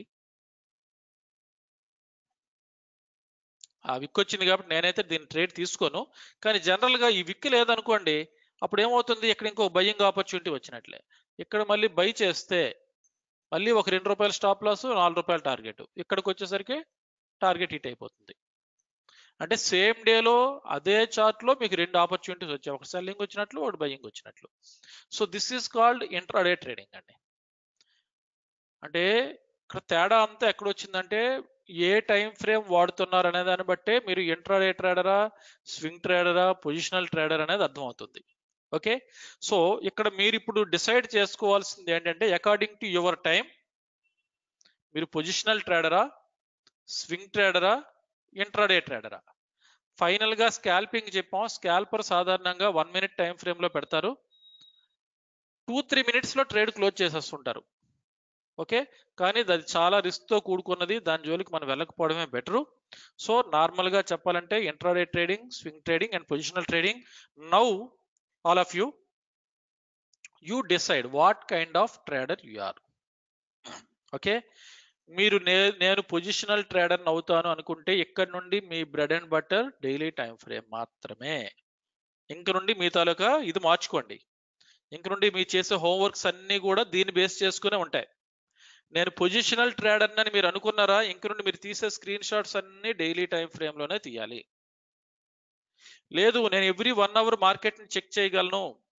ఆ విక్ వచ్చింది కాబట్టి నేనైతే దీన్ని ట్రేడ్ తీసుకోను కానీ జనరల్గా ఈ విక్ లేదనుకోండి అప్పుడు ఏమవుతుంది ఇక్కడ ఇంకో బయ్యింగ్ ఆపర్చునిటీ వచ్చినట్లే ఇక్కడ మళ్ళీ బై చేస్తే మళ్ళీ ఒక రెండు రూపాయల స్టాప్ లాస్ నాలుగు రూపాయల టార్గెట్ ఇక్కడికి వచ్చేసరికి టార్గెట్ హిట్ అయిపోతుంది అంటే సేమ్ డేలో అదే చార్ట్లో మీకు రెండు ఆపర్చునిటీస్ వచ్చాయి ఒక సెల్లింగ్ వచ్చినట్లు ఒకటి బయ్యింగ్ వచ్చినట్లు so this is called intraday trading అండి అంటే ఇక్కడ తేడా అంతా ఎక్కడ వచ్చిందంటే ఏ టైం ఫ్రేమ్ వాడుతున్నారు అనే దాన్ని బట్టే మీరు ఇంట్రాడే ట్రేడరా స్వింగ్ ట్రేడరా పొజిషనల్ ట్రేడర్ అనేది అర్థమవుతుంది ఓకే సో ఇక్కడ మీరు ఇప్పుడు డిసైడ్ చేసుకోవాల్సింది ఏంటంటే అకార్డింగ్ టు యువర్ టైం మీరు పొజిషనల్ ట్రేడరా స్వింగ్ ట్రేడరా ఇంట్రాడే ట్రేడరా ఫైనల్ గా స్కాల్పింగ్ చెప్పాం స్కాల్పర్ సాధారణంగా వన్ మినిట్ టైం ఫ్రేమ్ లో పెడతారు టూ త్రీ మినిట్స్ లో ట్రేడ్ క్లోజ్ చేసేస్తుంటారు ఓకే కానీ అది చాలా రిస్క్ తో కూడుకున్నది దాని జోలికి మనం వెళ్ళకపోవడమే బెటరు సో నార్మల్ గా చెప్పాలంటే intraday trading swing trading and positional trading now all of you you decide what kind of trader you are okay మీరు నే నేను పొజిషనల్ ట్రేడర్ అవుతాను అనుకుంటే ఇక్కడ నుండి మీ bread and butter daily time frame మాత్రమే ఇంక నుండి మీ తాలూకా ఇది మార్చుకోండి ఇంక నుండి మీరు చేసే హోంవర్క్స్ అన్నీ కూడా దీన్ని బేస్ చేసుకునే ఉంటాయి నేను పొజిషనల్ ట్రేడర్ అని మీరు అనుకున్నారా ఇంక నుండి మీరు తీసే స్క్రీన్ షాట్స్ అన్ని డైలీ టైం ఫ్రేమ్ లోనే తీయాలి లేదు నేను ఎవ్రీ వన్ అవర్ మార్కెట్ ని చెక్ చేయగలను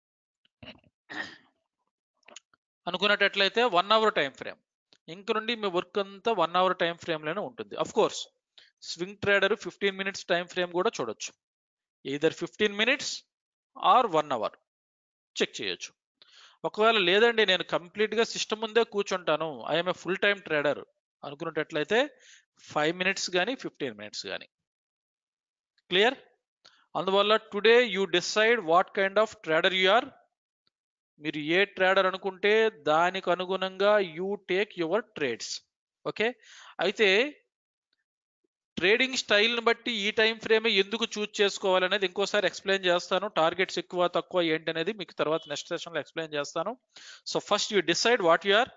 అనుకున్నట్లయితే వన్ అవర్ టైం ఫ్రేమ్ ఇంక నుండి మీ వర్క్ అంతా వన్ అవర్ టైం ఫ్రేమ్లోనే ఉంటుంది of course swing trader fifteen minutes time frame కూడా చూడొచ్చు either fifteen minutes or one hour check చేయొచ్చు ఒకవేళ లేదండి నేను కంప్లీట్గా సిస్టమ్ ముందే కూర్చుంటాను I'm a full time trader అనుకున్నట్లయితే ఫైవ్ మినిట్స్ కానీ ఫిఫ్టీన్ మినిట్స్ కానీ క్లియర్ అందువల్ల today you decide what kind of trader you are మీరు ఏ ట్రేడర్ అనుకుంటే దానికి అనుగుణంగా you take your trades okay అయితే ట్రేడింగ్ స్టైల్ని బట్టి ఈ టైం ఫ్రేమ్ ఎందుకు చూజ్ చేసుకోవాలనేది ఇంకోసారి ఎక్స్ప్లెయిన్ చేస్తాను టార్గెట్స్ ఎక్కువ తక్కువ ఏంటి అనేది మీకు తర్వాత నెక్స్ట్ సెషన్లో ఎక్స్ప్లెయిన్ చేస్తాను so first you decide what you are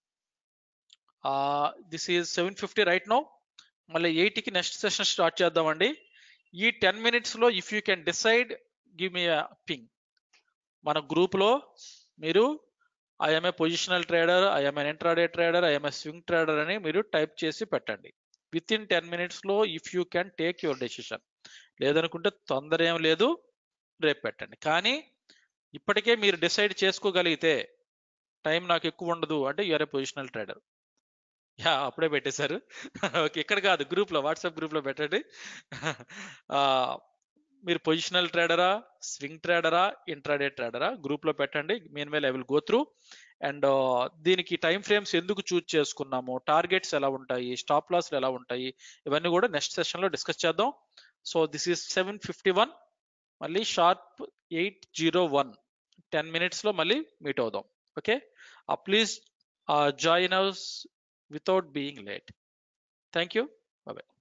this is seven fifty right now మళ్ళీ ఎయిటీకి నెక్స్ట్ సెషన్ స్టార్ట్ చేద్దామండి ఈ టెన్ మినిట్స్లో if you can decide give me ping మన గ్రూప్లో మీరు I'm a positional trader I'm an intraday trader I'm a swing trader అని మీరు టైప్ చేసి పెట్టండి విత్ ఇన్ టెన్ మినిట్స్లో if you can take your decision లేదనుకుంటే తొందర ఏం లేదు రేపు పెట్టండి కానీ ఇప్పటికే మీరు డిసైడ్ చేసుకోగలిగితే టైం నాకు ఎక్కువ ఉండదు అంటే you are a positional trader yeah అప్పుడే పెట్టేశారు ఓకే ఇక్కడ కాదు గ్రూప్లో వాట్సాప్ గ్రూప్లో పెట్టండి ఆ, మీరు పొజిషనల్ ట్రేడరా స్వింగ్ ట్రేడరా ఇంట్రాడే ట్రేడరా గ్రూప్లో పెట్టండి meanwhile I will go through and దీనికి టైం ఫ్రేమ్స్ ఎందుకు చూజ్ చేసుకున్నాము టార్గెట్స్ ఎలా ఉంటాయి స్టాప్ లాస్లు ఎలా ఉంటాయి ఇవన్నీ కూడా నెక్స్ట్ సెషన్లో డిస్కస్ చేద్దాం so this is seven fifty one మళ్ళీ sharp eight zero one ten మినిట్స్లో మళ్ళీ మీట్ అవుదాం okay please join us without being late thank you bye